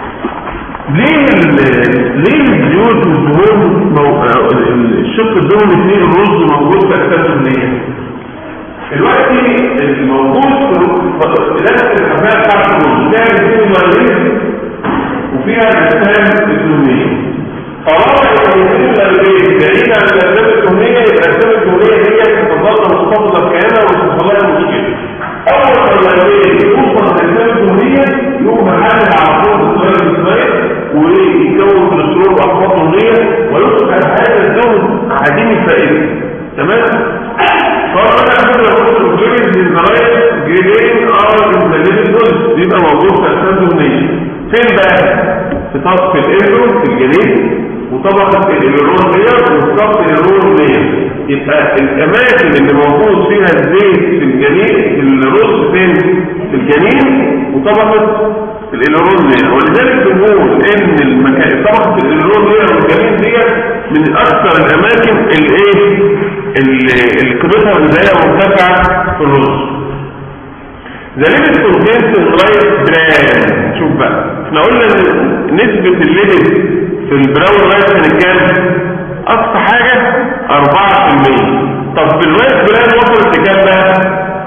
ليه ليه الزيوت والدهون مو... الشق الدهني في الرز موجود في اجسام دهنيه دلوقتي الموجود في نفس الحفايه بتاعت الرز ده بيكون مايونيز وفيها اجسام الدهنيه طالما الانسان الغربيه بعيد عن الاجسام الدهنيه يبقى الاجسام الدهنيه دي تتظل محتفظه بكيانها وتحصل لها مشكله اول ما الغربيه توصل للاجسام الدهنيه يقوم محلل على طول الصغير الصغير ويكون كوليسترول واحماض دهنيه ويصبح هذا الدهن عديم الفائده تمام فأنا أقول لك الجريد من زراير جريدين ار من دول بيبقى موجود في أساس دهنية فين بقى؟ في طبق الإيرون في الجنين وطبقة الإيرون ديت وطبقة الإيرون ديت يبقى الأماكن اللي موجود فيها الزيت في الجنين في الرز فين؟ في الجنين وطبقة الإيرون ديت ولذلك بنقول إن المكان طبقة الإيرون ديت والجنين ديت من أكثر الأماكن الإيه؟ اللي قيمتها الغذائيه مرتفعه في الرز ذا ليميت كونتنت رايس بران شوف بقى احنا قلنا نسبه الليميت في البراون رايس كانت كام اقصى حاجه 4% طب في الرايس بران وصلت لكام بقى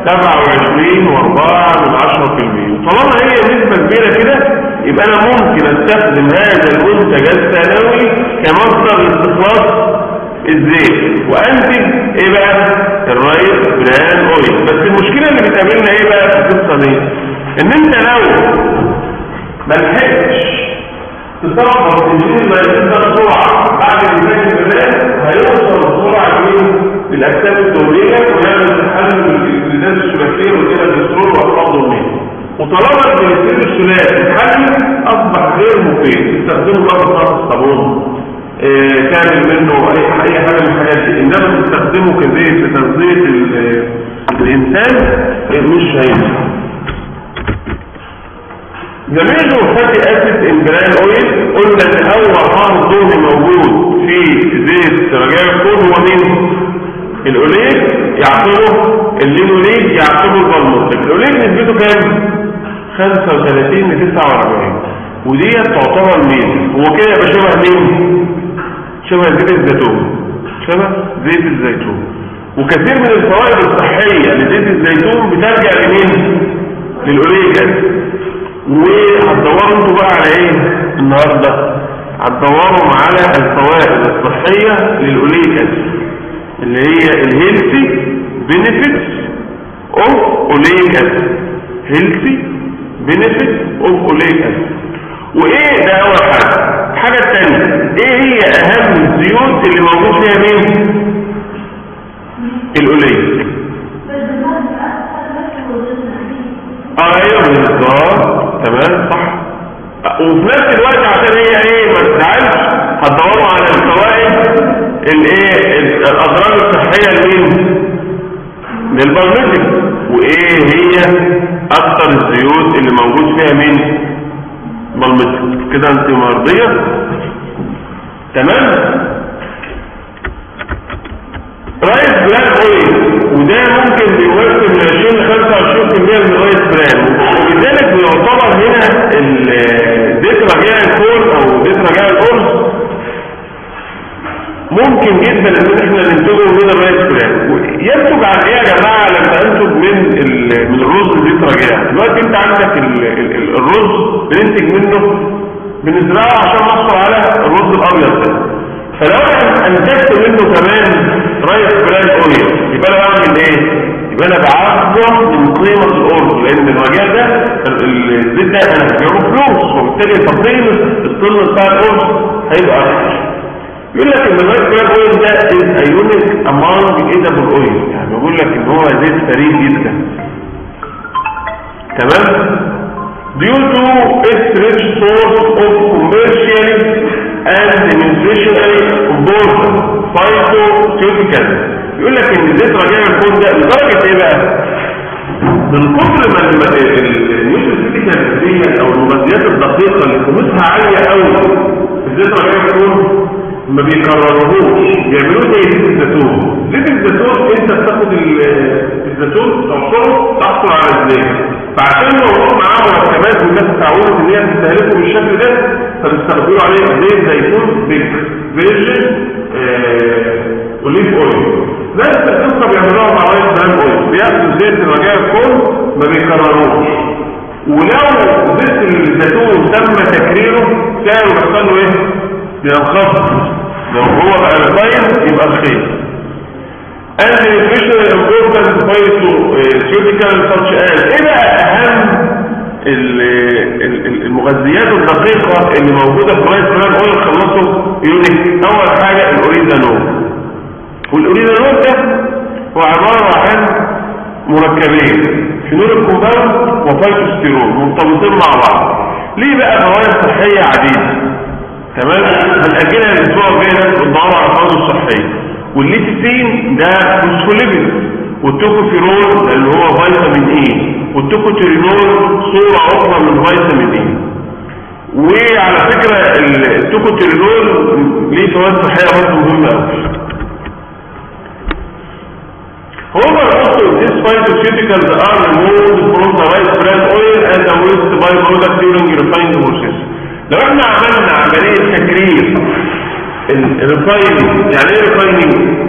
27 و4 من 10% وطالما هي نسبه كبيره كده يبقى انا ممكن استخدم هذا المنتج الثانوي كمصدر لاستخلاص الزيت وانتج ايه بقى الرايس بران اويل بس المشكله اللي بتقابلنا ايه بقى في القصه دي ان انت لو ما لحقتش تطبق الجين اللايسين ده بسرعه بعد انتاج البران هيوصل بسرعه لمين للاجسام الدهنيه ويعمل تحلل الجلدات الثلاثيه وكده الكوليسترول واحماض دهنيه وطالما الجليسيد الثلاثي اتحلل اصبح غير مفيد استخدمه بقى في الصابون تعمل منه اي اي حاجه من الحاجات دي انما تستخدمه كزيت لتغذيه الانسان مش هينفع The major fatty acid in bran oil قلنا ان اول حامض دهني موجود في زيت رجاء الكون هو مين؟ الاوليك يعقبه اللينوليك يعقبه البلموتك الاوليك نسبته كام؟ 35 ل 49 وديت تعتبر مين؟ هو كده يبقى شبه مين؟ شبه زيت الزيتون شبه زيت الزيتون وكثير من الفوائد الصحية لزيت الزيتون بترجع لمين للأوليجا وهتدوروا انتوا بقى على ايه النهاردة هتدوروا على الفوائد الصحية للأوليجا اللي هي الهيلثي benefits of oleic acid healthy benefits of oleic acid وايه ده اول حاجة الحاجة الثانية ايه هي اهم الزيوت اللي موجود فيها مين الاوليك ايوه بالظبط تمام صح وفي نفس الوقت عشان هي ايه ما تزعلش هتدوروا على الفوائد الايه الاضرار الصحيه لمين للبرمجه وايه هي اكثر الزيوت اللي موجود فيها مين بلمجه كده انت مرضيه تمام رايس بلان اويل وده ممكن بيوصل من 20 ل 25% من رايس بلان ولذلك بيعتبر هنا الزيت رجاء الكول او زيت رجاء الارز ممكن جدا ان احنا ننتجه من الرايس بلان ينتج عن ايه يا جماعه لما انتج من من الرز زيت رجاء دلوقتي انت عندك ال ال الرز بننتج منه بنزرعه عشان نحصل على الرز الابيض ده فلو انا انتجت منه كمان رايس بلان اويل يبقى انا بعمل ايه يبقى انا بعظم من قيمه الارز لان الرجاء ده الزيت ده انا هبيعه فلوس وبالتالي تقييم الطن بتاع الارز هيبقى اكتر يقول لك ان الرايس بلان اويل ده is a unique among edible oil يعني بيقول لك ان هو زيت فريد جدا تمام due to its rich source of commercial and nutritionally important phytoceutical يقول لك ان زيت رجاء الكون ده لدرجه ايه بقى من كتر ما النيوتريسيتيكال دي او المغذيات الدقيقه اللي قيمتها عاليه قوي في زيت رجاء الكون ما بيكرروهوش بيعملوه زي زيت الزيتون زيت الزيتون انت بتاخد الزيتون تعصره تحصل على الزيت فعشان موجود معاه مركبات والناس اتعودت ان هي تستهلكه بالشكل ده فبيستخدموا عليه زيت زيتون فيرجن اوليف اويل نفس القصه بيعملوها مع رايس بران اويل بياخدوا زيت الرجاء الكل ما بيكرروش ولو زيت الزيتون تم تكريره سعره بيحصل له ايه؟ بينخفض لو هو بقى رفاين يبقى رخيص and the nutritional important phytoceutical such as ايه بقى اهم المغذيات الدقيقة اللي موجودة في رايس بران اويل خلصوا يونيك اول حاجة الاوريزانول والاوريزانول ده هو عبارة عن مركبين فينول الكومباوند وفايتوستيرون مرتبطين مع بعض ليه بقى فوائد صحية عديدة تمام هنأجلها الاسبوع الجاي ندور على الفوائد الصحية والليتيسين ده فوسفوليبيد والتوكوفيرول اللي هو فيتامين اي والتوكوتيرينول صورة اخرى من فيتامين اي وعلى فكرة التوكوتيرينول ليه فوائد صحية برضه مهمة قوي However, also these phytoceuticals are removed from the rice bran oil as a waste byproduct during refined process. لو احنا عملنا عملية تكرير الريفايننج يعني ايه ريفايننج؟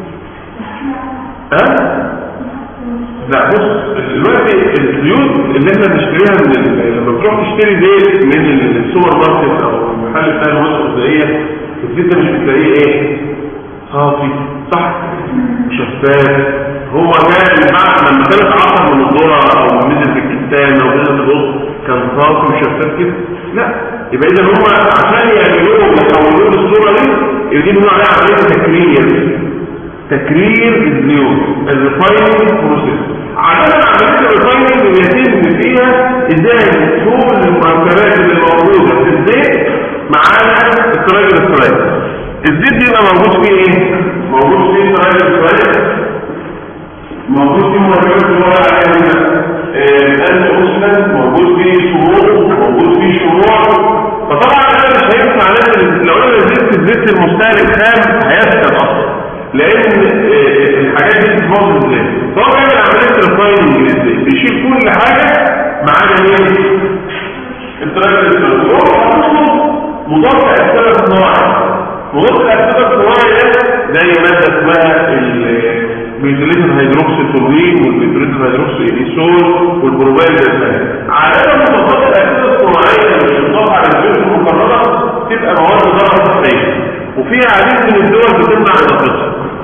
ها؟ لا بص دلوقتي الزيوت اللي احنا بنشتريها من لما بتروح تشتري زيت من السوبر ماركت او المحل بتاع المواد الغذائيه الزيت ده مش بتلاقيه ايه؟ صافي صح؟ شفاف هو كان بعد لما كان اتعصر من الذره او نزل في الكتان او نزل في القط كان صافي وشفاف كده لا يبقى اذا هم عشان يعملوه ويحولوه للصوره دي يجيبوا عليها عمليه تكرير تكرير الزيوت الريفايننج بروسيس عشان عمليه الريفايننج بيتم فيها ازاي كل المركبات اللي موجوده في الزيت معانا الترايجليسيرايد الزيت بيبقى موجود فيه ايه موجود فيه ترايجليسيرايد موجود فيه مركبات اللي هو عليها الانتي اوكسيدانت موجود فيه شموع موجود فيه شموع فطبعا انا مش هينفع لازم لو انا نزلت الزيت المستهلك خام هيسكن اصلا لان الحاجات دي بتتبوظ ازاي فهو بيعمل عمليه ريفايننج للزيت بيشيل كل حاجه ما عدا مين التراكتور مضاد اكسده صناعي مضاد اكسده صناعي ده زي ماده اسمها البنزوليتر هيدروكسي تورين والبنزوليتر هيدروكسي ايسول والبروبايل ده عاده مضادات الاكسده الصناعيه اللي بتضاف على الزيوت المكرره تبقى مواد ضاره صحيه وفيها عديد من الدول بتمنع اضافتها وما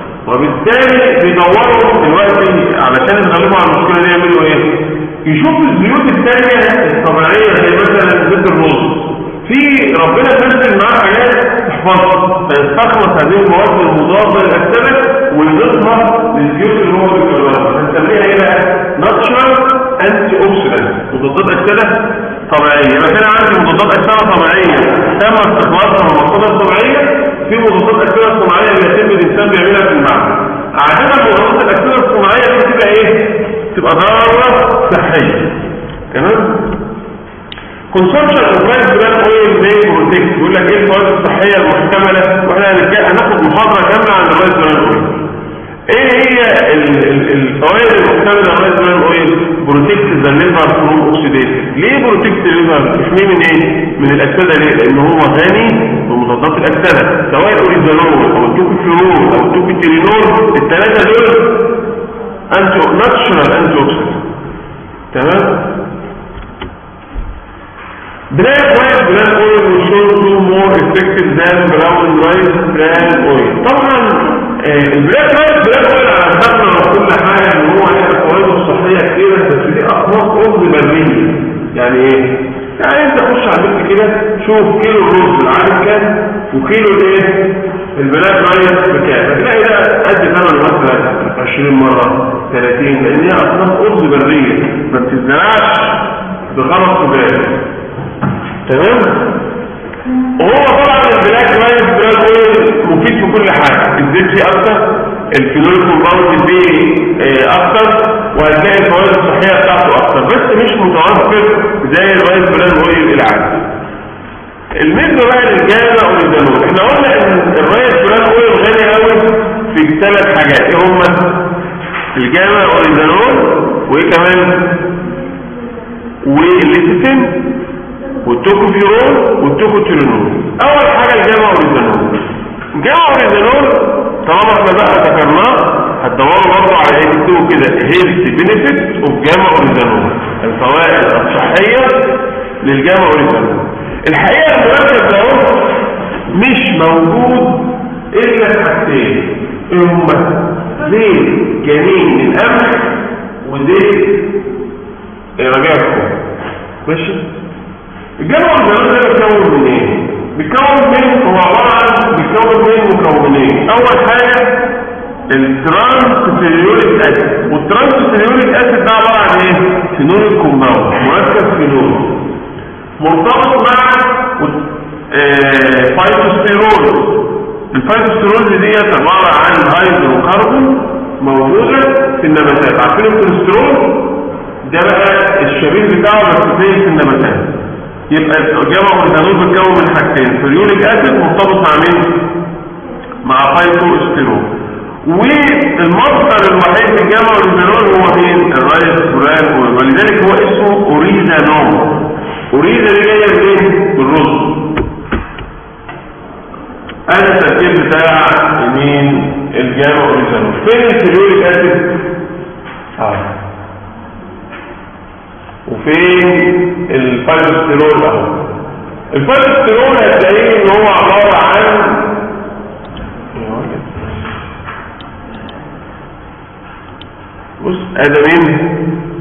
فبالتالي بيدوروا دلوقتي علشان يتغلبوا على المشكله دي يعملوا ايه؟ يشوفوا الزيوت الثانيه الطبيعيه زي مثلا زيت الرز في ربنا نزل معاه حاجات تحفظها فيستخلص هذه المواد المضاده للاكسده ويضيفها للزيوت اللي هو بيكررها فنسميها ايه بقى؟ ناتشرال انتي اوكسيدنت مضادات اكسده طبيعيه يبقى كان عندي مضادات اكسده طبيعيه تم استخلاصها من المصادر الطبيعيه في مضادات اكسده صناعيه اللي يتم الانسان بيعملها في المعمل عاده مضادات الاكسده الصناعيه دي بتبقى ايه؟ تبقى ضاره صحيه تمام؟ consumption of rice bran oil may protect يقول لك ايه الفوائد الصحيه المحتمله واحنا هنتكلم هناخد محاضره كامله عن الرايس بران اويل ايه هي ال- ال- الفوائد المحتمله عن الرايس بران اويل بروتكت ذا ليفر فروم اوكسيديشن ليه بروتكت الليفر تحميه من ايه من الاكسده ليه لان هو غني بمضادات الاكسده سواء الاوريزانول او التوكوفيرول او التوكوتيرينول الثلاثه دول انتي ناتشرال انتي اوكسيدنت تمام Black rice bran oil will show to more effective than brown rice bran oil. طبعا آه، البلاك رايس بلان اويل على فكره وكل حاجه ان هو لها فوائده الصحيه كتيره بس دي اصناف رز برميل. يعني ايه؟ يعني انت خش على النت كده شوف كيلو الرز العادي بكام وكيلو الايه؟ البلاك رايس بكام؟ هتلاقي ده قد ثمنه مثلا 20 مره 30 لان هي اصناف رز برميل ما بتزرعش بغرض تجاري. تمام وهو طبعا البلاك رايس بلاك اويل مفيد في كل حاجه الزيت فيه اكتر الفينول كومباوند فيه آه، اكتر وهتلاقي الفوائد الصحيه بتاعته اكتر بس مش متوفر زي الرايس بلاك اويل العادي الميزه بقى للجامع والدانول احنا قلنا ان الرايس بلاك اويل غني قوي في ثلاث حاجات ايه هما الجامع والدانول وايه كمان والليتين والتوكوفيرول والتوكوتيرينول اول حاجه الجامع اوريزانول الجامع اوريزانول طالما احنا بقى ذكرناه هتدوروا برضه على ايه تكتبوا كده هيلث بينيفيت اوف جامع اوريزانول الفوائد الصحيه للجامع اوريزانول الحقيقه المركب ده اهو مش موجود الا في حاجتين ايه هما زيت جنين القمح وزيت رجاء ماشي الجمع الجنون ده بيتكون من ايه؟ بيتكون من هو عبارة عن بيتكون من مكونين اول حاجة الترانسفيريوريك اسيد والترانسفيريوريك اسيد ده عبارة عن ايه؟ فينول كومباوند مركب فينول مرتبط مع آه، فايتوستيرول الفايتوستيرول ديت عبارة عن هيدروكربون موجودة في النباتات عارفين الكوليسترول ده بقى الشبيه بتاعه بس فين في النباتات يبقى الجامع والهانوز بتكون من حاجتين فريوليك اسيد مرتبط مع مين مع فايتو استيرول والمصدر الوحيد في الجامع والهانوز هو مين الرايس بران أويل. ولذلك هو اسمه اوريزانول اوريزا دي جايه منين بالرز هذا التركيب بتاع مين الجامع والهانوز فين الفريوليك اسيد اه وفين الفايروستيرول اهو الفايروستيرول هتلاقيه ان هو عبارة عن بص هذا مين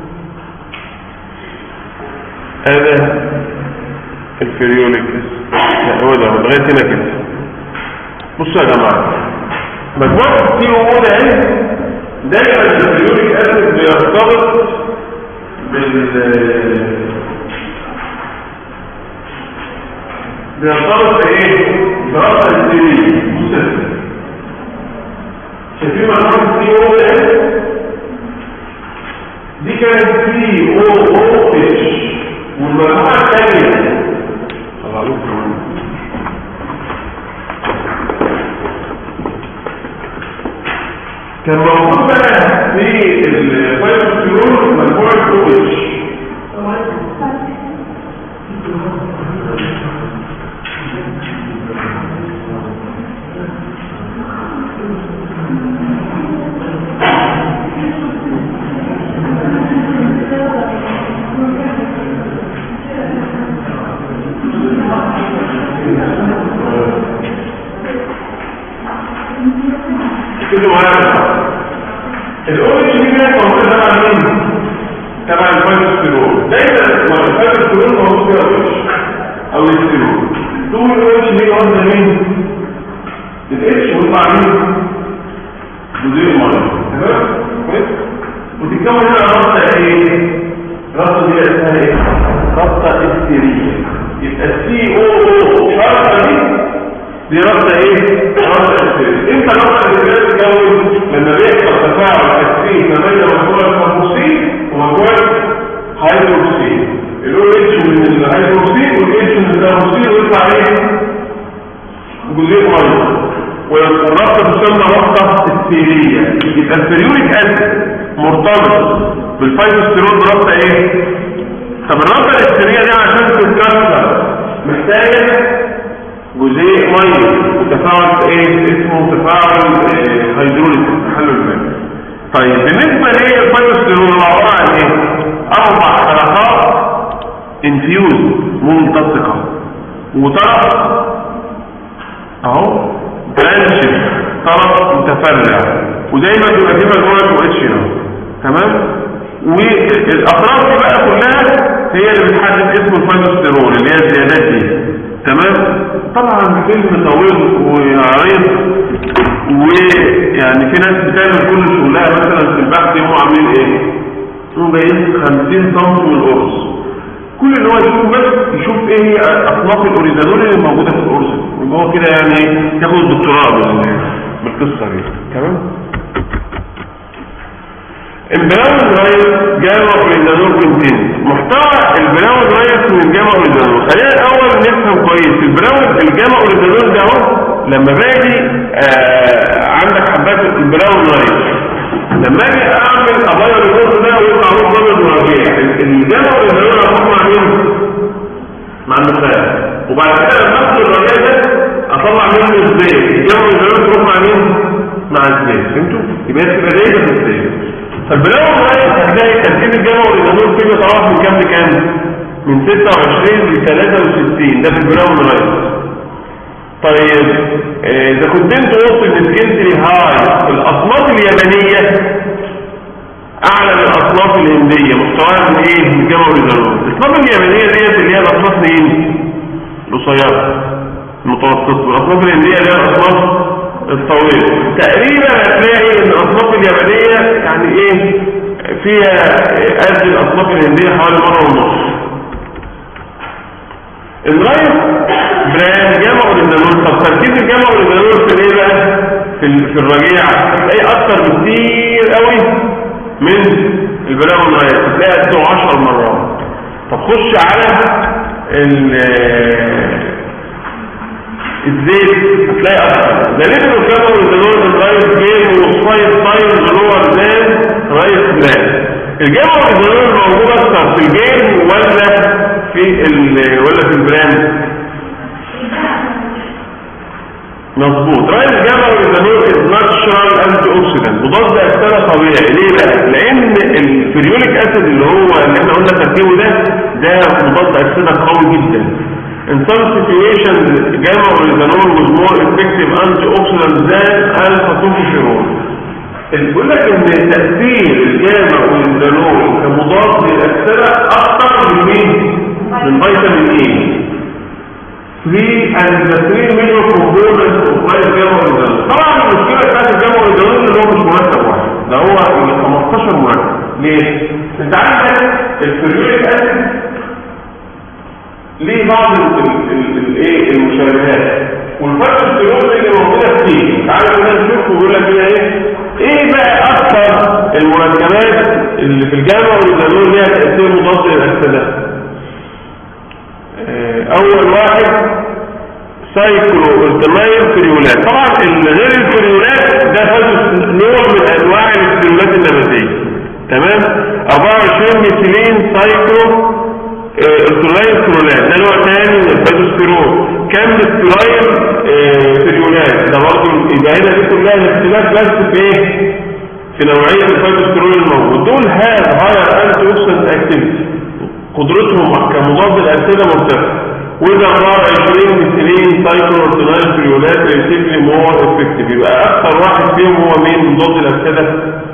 هذا الفريوليك لا هو ده هو لغايه هنا كده بصوا يا جماعه مجموعه السي او ده اهي دايما الفريوليك اسيد بيرتبط بال بيرتبط بايه؟ برقم السيرين مسلسل شايفين مجموعة السي او ده دي كانت سي او او اتش والمجموعة الثانية طلع لكم كمان كان موجود بقى في الفايروستيرول مجموعة او اتش في ناس موجوده تبع مين؟ تبع الفايتوستيرون دايما الفايتوستيرون موجود فيها وش او الستيرون تقول الوش دي واحده مين؟ الاتش ويطلع مين؟ جزيء الميه تمام؟ كويس؟ وتتكون هنا رابطه ايه؟ رابطه دي اسمها ايه؟ رابطه استيريه يبقى السي او او شرطه دي دي رابطه ايه؟ رابطه استيريه امتى رابطه الاستيريه تتكون؟ لما بيحصل تفاعل اسفين ما بين مجموعه الكربوكسيل ومجموعه هيدروكسيل الاو اتش من الهيدروكسيل والاتش من الكربوكسيل ويطلع ايه؟ جزيء ميه والرابطه تسمى رابطه استيريه يبقى الفريوريك اسيد مرتبط بالفايتوستيرون برابطه ايه؟ طب الرابطه الاستيريه دي عشان تتكسر محتاجه جزيء ميه تفاعل ايه اسمه تفاعل آه، هيدروليك تحلل الماء طيب بالنسبه للفايتوستيرون هو عباره عن ايه؟ اربع حلقات انفيوز ملتصقه وطرف اهو برانش طرف متفرع ودايما بيبقى في مجموعه او اتش هنا تمام والاطراف دي بقى كلها هي اللي بتحدد اسم الفايتوستيرون اللي هي الزيادات دي تمام طبعا فيلم طويل وعريض ويعني في ناس بتعمل كل شغلها مثلا في البحث يقوموا عاملين ايه؟ يقوموا جايين 50 سم من القرص كل اللي هو يشوف بس يشوف ايه هي اصناف الاوريزانول اللي موجوده في القرص يبقى هو كده يعني ياخد الدكتوراه بال- بالقصه دي تمام البراون رايس جامع اوريزانول كونتين محتوى البراون رايس من جامع اوريزانول خلينا الاول نفهم كويس البراون الجامع اوريزانول ده اهو لما باجي آه عندك حبات البراون رايس لما اجي اعمل ابيض الرز ده ويطلع له ابيض ورقيع الجامع اوريزانول هروح مع مين؟ مع النخاع وبعد كده لما اخد الرقيع ده اطلع منه الزيت الجامع اوريزانول تروح مع مين؟ مع الزيت فهمتوا؟ يبقى تبقى دايما في الزيت فالبلاوي الرئيس هتلاقي تركيب الجامعة والإدانول فيه بيتراوح من كام لكام؟ من 26 ل 63 ده في البلاوي الرئيس طيب آه، إذا كنت انت وصل لسكنتري هاي الأصناف اليابانية أعلى من الأصناف الهندية محتواها من إيه؟ من الجامعة والإدانول الأصناف اليابانية ديت اللي هي الأصناف مين؟ القصيرة المتوسطة والأصناف الهندية اللي هي الأصناف الطويل تقريبا هتلاقي ان الاصناف اليابانية يعني ايه فيها قد الاصناف الهندية حوالي مرة ونص الرايس براند جامع والإندانول طب تركيز الجامع والإندانول في ايه بقى في, ال- في الرجيع هتلاقي اكتر بكتير قوي من البراء والرايس هتلاقي قد 10 مرات طب خش على ال- الزيت هتلاقي اكتر ده ليه الكاميرا والدنور الرايس بين والصايد طايل جلوه زان رايس بلان الجامعة والدنور موجودة اكتر في الجيم ولا في ال ولا في البراند مظبوط رايس جامعة والدنور ناتشرال انتي اوكسيدنت مضاد اكسده طبيعي ليه بقى لان الفريوليك اسيد اللي هو اللي احنا قلنا تركيبه ده ده مضاد اكسده قوي جدا In some situations, gamma oryzanol was more effective antioxidant than alpha-tocopherol. بيقول لك ان تأثير الجامع والإنزانول كمضاد للأكسدة أكثر من مين؟ من فيتامين ايه three and the three major components of life gamma والإنزانول طبعا المشكلة بتاعت الجامع والإنزانول ان هو مش مرتب واحد ده هو 15 مرتب ليه؟ انت عندك الفريوليك اسيد ليه بعض الايه المشابهات والفرق السلوك اللي موجوده فيه تعالوا كده نشوف ويقول لك هنا ايه ايه بقى اكثر المركبات اللي في الجامعه والقانون ليها تاثير مضاد للاكسده آه، اول واحد سايكلو التمايل فريولات طبعا غير الفريولات ده فاتس نوع من انواع الفريولات النباتيه تمام 24 ميثيلين سايكلو الكلورايد كلورات ده نوع تاني من الفايتوستيرون كم الكلورايد فريولات ده برضه يبقى هنا دي كلها الاختلاف بس في ايه؟ في نوعيه الفايتوستيرون الموجود دول هاف هاير انتي اوكسيدنت اكتيفيتي قدرتهم كمضاد للاكسده مرتفعه وده عباره 20 ميثيلين سايكلورتينايل فريولات ريليتيفلي مور افكتيف يبقى اكثر واحد فيهم هو مين مضاد الاكسده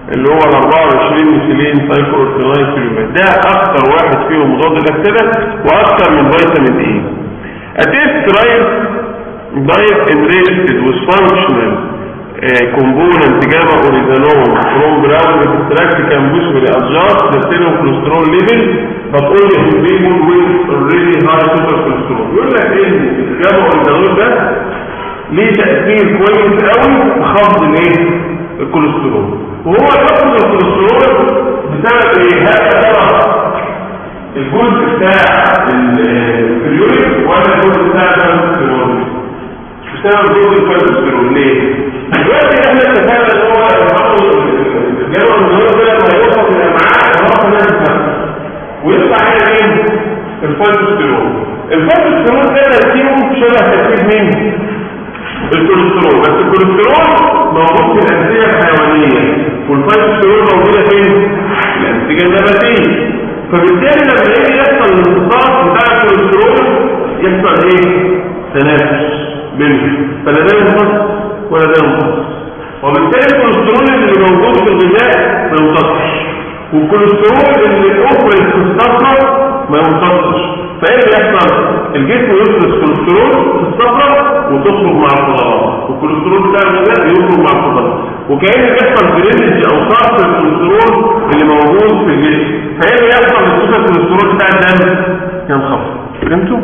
اللي هو ال 24 ميثيلين سايكلوكسينايل كيلومتر ده اكتر واحد فيهم مضاد للاكسده واكتر من فيتامين اي اتيست رايت diet enriched with functional uh, component gamma oryzanol from brown extract can usually adjust the serum cholesterol level but only in people with already high total cholesterol يقول لك ايه الجامma oryzanol ده ليه تأثير كويس قوي في خفض الايه الكوليسترول وهو خفض الكوليسترول بسبب ايه هل ترى الجزء بتاع الفريوريك ولا الجزء بتاع الكوليسترول بسبب جزء الكوليسترول ليه دلوقتي احنا اتفقنا ان هو الجدول النهارده ده لما يوصل للامعاء هو نفسه ويطلع هنا مين الفايتوستيرول الفايتوستيرول ده تركيبه شبه تركيب مين الكوليسترول بس الكوليسترول موجود في الانسجه الحيوانيه والفايتوستيرول موجوده فين في الانسجه النباتيه فبالتالي لما يجي يحصل الانتصاص بتاع الكوليسترول يحصل ايه تنافس بينهم فلا ده ينتص ولا ده ينتص وبالتالي الكوليسترول اللي موجود في الغذاء ما يمتصش والكوليسترول اللي الاوفرز تستخرج ما يمتصش فايه اللي يحصل الجسم يفرز كوليسترول في الصفرة وتخرج مع الفضلات والكوليسترول بتاع الغذاء يخرج مع الفضلات وكأن بيحصل بريدج او صرف الكوليسترول اللي موجود في الجسم فايه اللي يحصل للسوبر الكوليسترول بتاع الدم ينخفض فهمتوا؟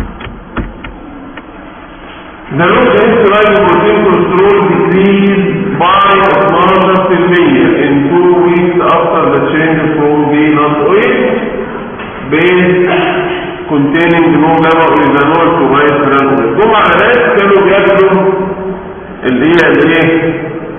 The low density protein cholesterol decreased by 12% in two weeks after the change from peanut oil based containing no gamma oryzanol to rice bran oil. جم على ناس كانوا بياكلوا اللي هي الايه؟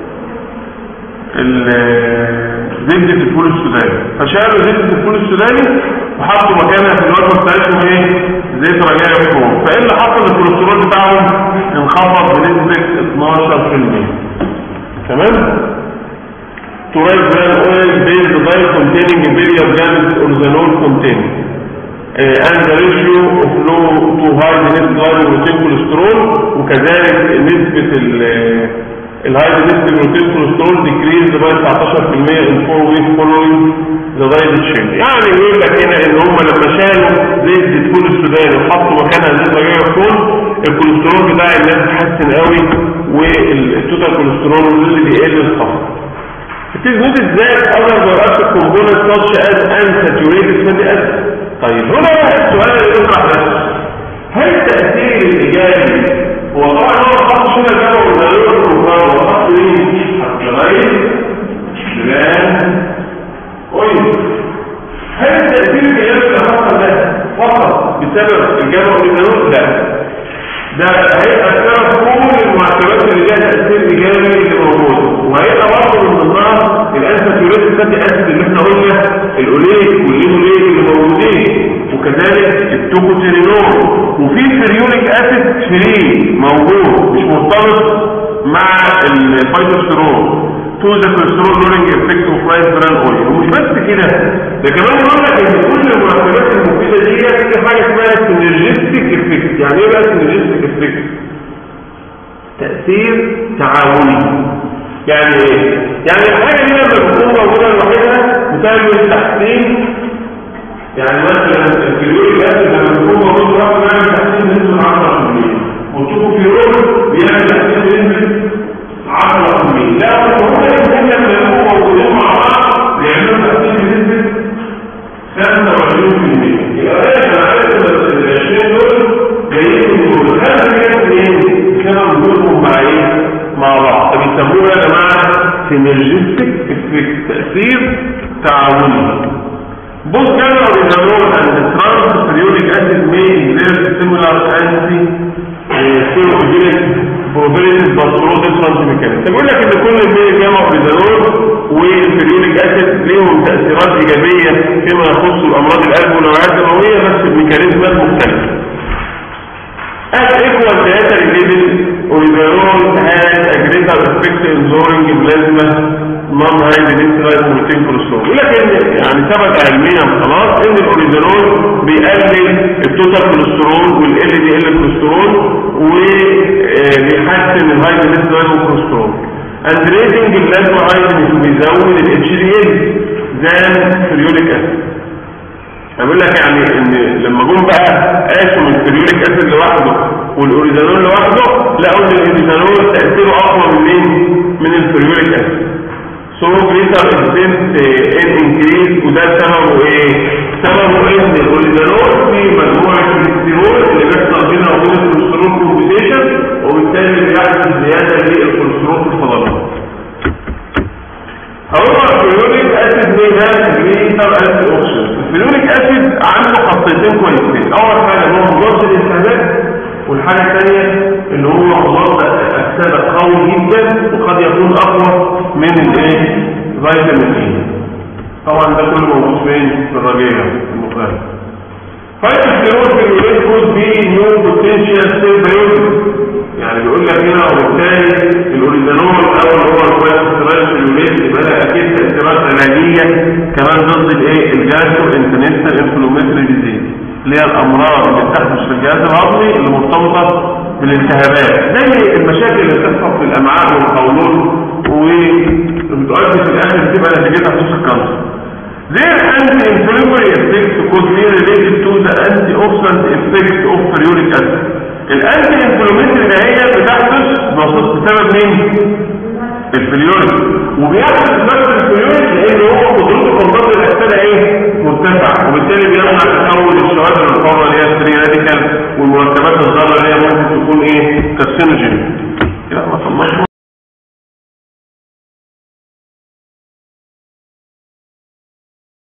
زبدة الفول السوداني فشالوا زبدة الفول السوداني وحطوا مكانها في الوجبة بتاعتهم ايه؟ زيت رجاء الفول فايه اللي حصل الكوليسترول بتاعهم؟ انخفض بنسبة 12% تمام؟ to rice bran oil based diet containing imperial grams oryzanol containing uh, and the ratio of low to high density protein cholesterol وكذلك نسبة الهاي density protein cholesterol decreased by 19% in 4 weeks following the diet change يعني يقول لك هنا ان هم لما شالوا زيت الفول السوداني وحطوا مكانها زيت رجاء الفول الكوليسترول بتاع الناس اتحسن قوي والتوتال كوليسترول اللي بيقل الخفض It is noted that other bioactive components such as unsaturated fatty acid. طيب هنا السؤال اللي يطرح نفسه هل التأثير الإيجابي هو طبعا هو خط هنا جابه من غير البروجرام وخط ايه؟ خط غير بلان اويل هل التأثير الإيجابي اللي حصل ده فقط بسبب الجامعة والإيجابي؟ لا ده هيبقى بسبب كل المعتبرات اللي لها تأثير إيجابي اللي موجودة وهيبقى برضه من ضمنها الانساتيوريت فاتي اسيد اللي احنا قلنا الاوليك واللينوليك اللي موجودين وكذلك التوكوتيرينول وفي فريوليك اسيد فري موجود مش مرتبط مع الفايتوستيرول تو ذا كوليسترول لورنج افكت اوف رايس بران اويل ومش بس كده ده كمان يقول لك ان كل المركبات المفيده دي في حاجه اسمها سينرجستيك افكت يعني ايه بقى سينرجستيك افكت تاثير تعاوني يعني ايه يعني الحاجه دي لما بتكون موجوده لوحدها بتعمل تحسين يعني مثلا الفيرول اسيد لما بيكون موجود لوحده بيعمل تحسين بنسبه 10% والتوكوفيرول بيعمل تحسين بنسبه 10% لا هو الاثنين لما يكونوا موجودين مع بعض بيعملوا تحسين بنسبه 25% يبقى انا عارف ان ال 20 دول جايين من دول 5% كانوا وجودهم مع ايه؟ مع بعض فبيسموها يا جماعه سينرجستيك افكت تاثير تعاوني both gamma oryzanol and the trans periodic acid may exert similar anti thermogenic properties but through different mechanisms بيقول لك ان كل الجامma oryzanol والبريودك اسيد ليهم تاثيرات ايجابيه فيما يخص الامراض القلب والنوعيات الدمويه بس بميكانيزمات مختلفه At equal dietary level, oryzanol has a greater effect in lowering plasma non-high density protein cholesterol. يقول لك ان يعني ثبت علميا خلاص ان الاوريزانول بيقلل التوتال كوليسترول والال دي ال كوليسترول وبيحسن الهاي دنسيتي كوليسترول. and raising البلازما ايزن بيزود الاتش دي ال زان فريوليك اسيد بقول لك يعني ان لما جم بقى قاسوا من الفريوليك اسيد لوحده والاوريزانول لوحده لقوا ان الاوريزانول تاثيره اقوى من مين من الفريوليك اسيد سو جريتر اكسنت ان انكريز وده سببه ايه سببه ان الاوريزانول في مجموعه الكوليسترول اللي بيحصل بينها وبين الكوليسترول كومبيتيشن وبالتالي بيحدث زياده للكوليسترول في الفضلات هو الفلوريك اسيد منها جريتر اسيد اوكسجين الفلوريك اسيد عنده خطيتين كويسين اول حاجه ان هو مضاد للالتهابات والحاجه الثانيه ان هو مضاد اكسده قوي جدا وقد يكون اقوى من الايه فيتامين اي طبعا ده كله موجود فين في الرجيع المخالف فايتوستيرون في الولاد كود بي نيو بوتنشال سيل بيوتي يعني بيقول لك هنا وبالتالي الاوريزانول او اللي هو الكويسترول في الولاد يبقى لها اكيد تاثيرات علاجيه كمان ضد الايه الجاسترو انترنستال انفلوماتري ديزيز اللي هي الامراض اللي بتحدث في الجهاز الهضمي اللي مرتبطه بالالتهابات زي المشاكل اللي بتحصل في الامعاء والقولون وبتؤدي في الاخر بتبقى نتيجتها خصوص الكانسر Their anti-inflammatory effects could be related to the antioxidant effect of uric acid. الانتي انفلاماتوري ده هي بتحدث بسبب مين؟ الفليوريك وبيحدث نفس الفليوريك لان هو قدرته كمضاد الاكسده ايه؟ مرتفع وبالتالي بيمنع تحول الشوائب الحره اللي هي الفري راديكال والمركبات الضاره اللي هي ممكن تكون ايه؟ كارسينوجين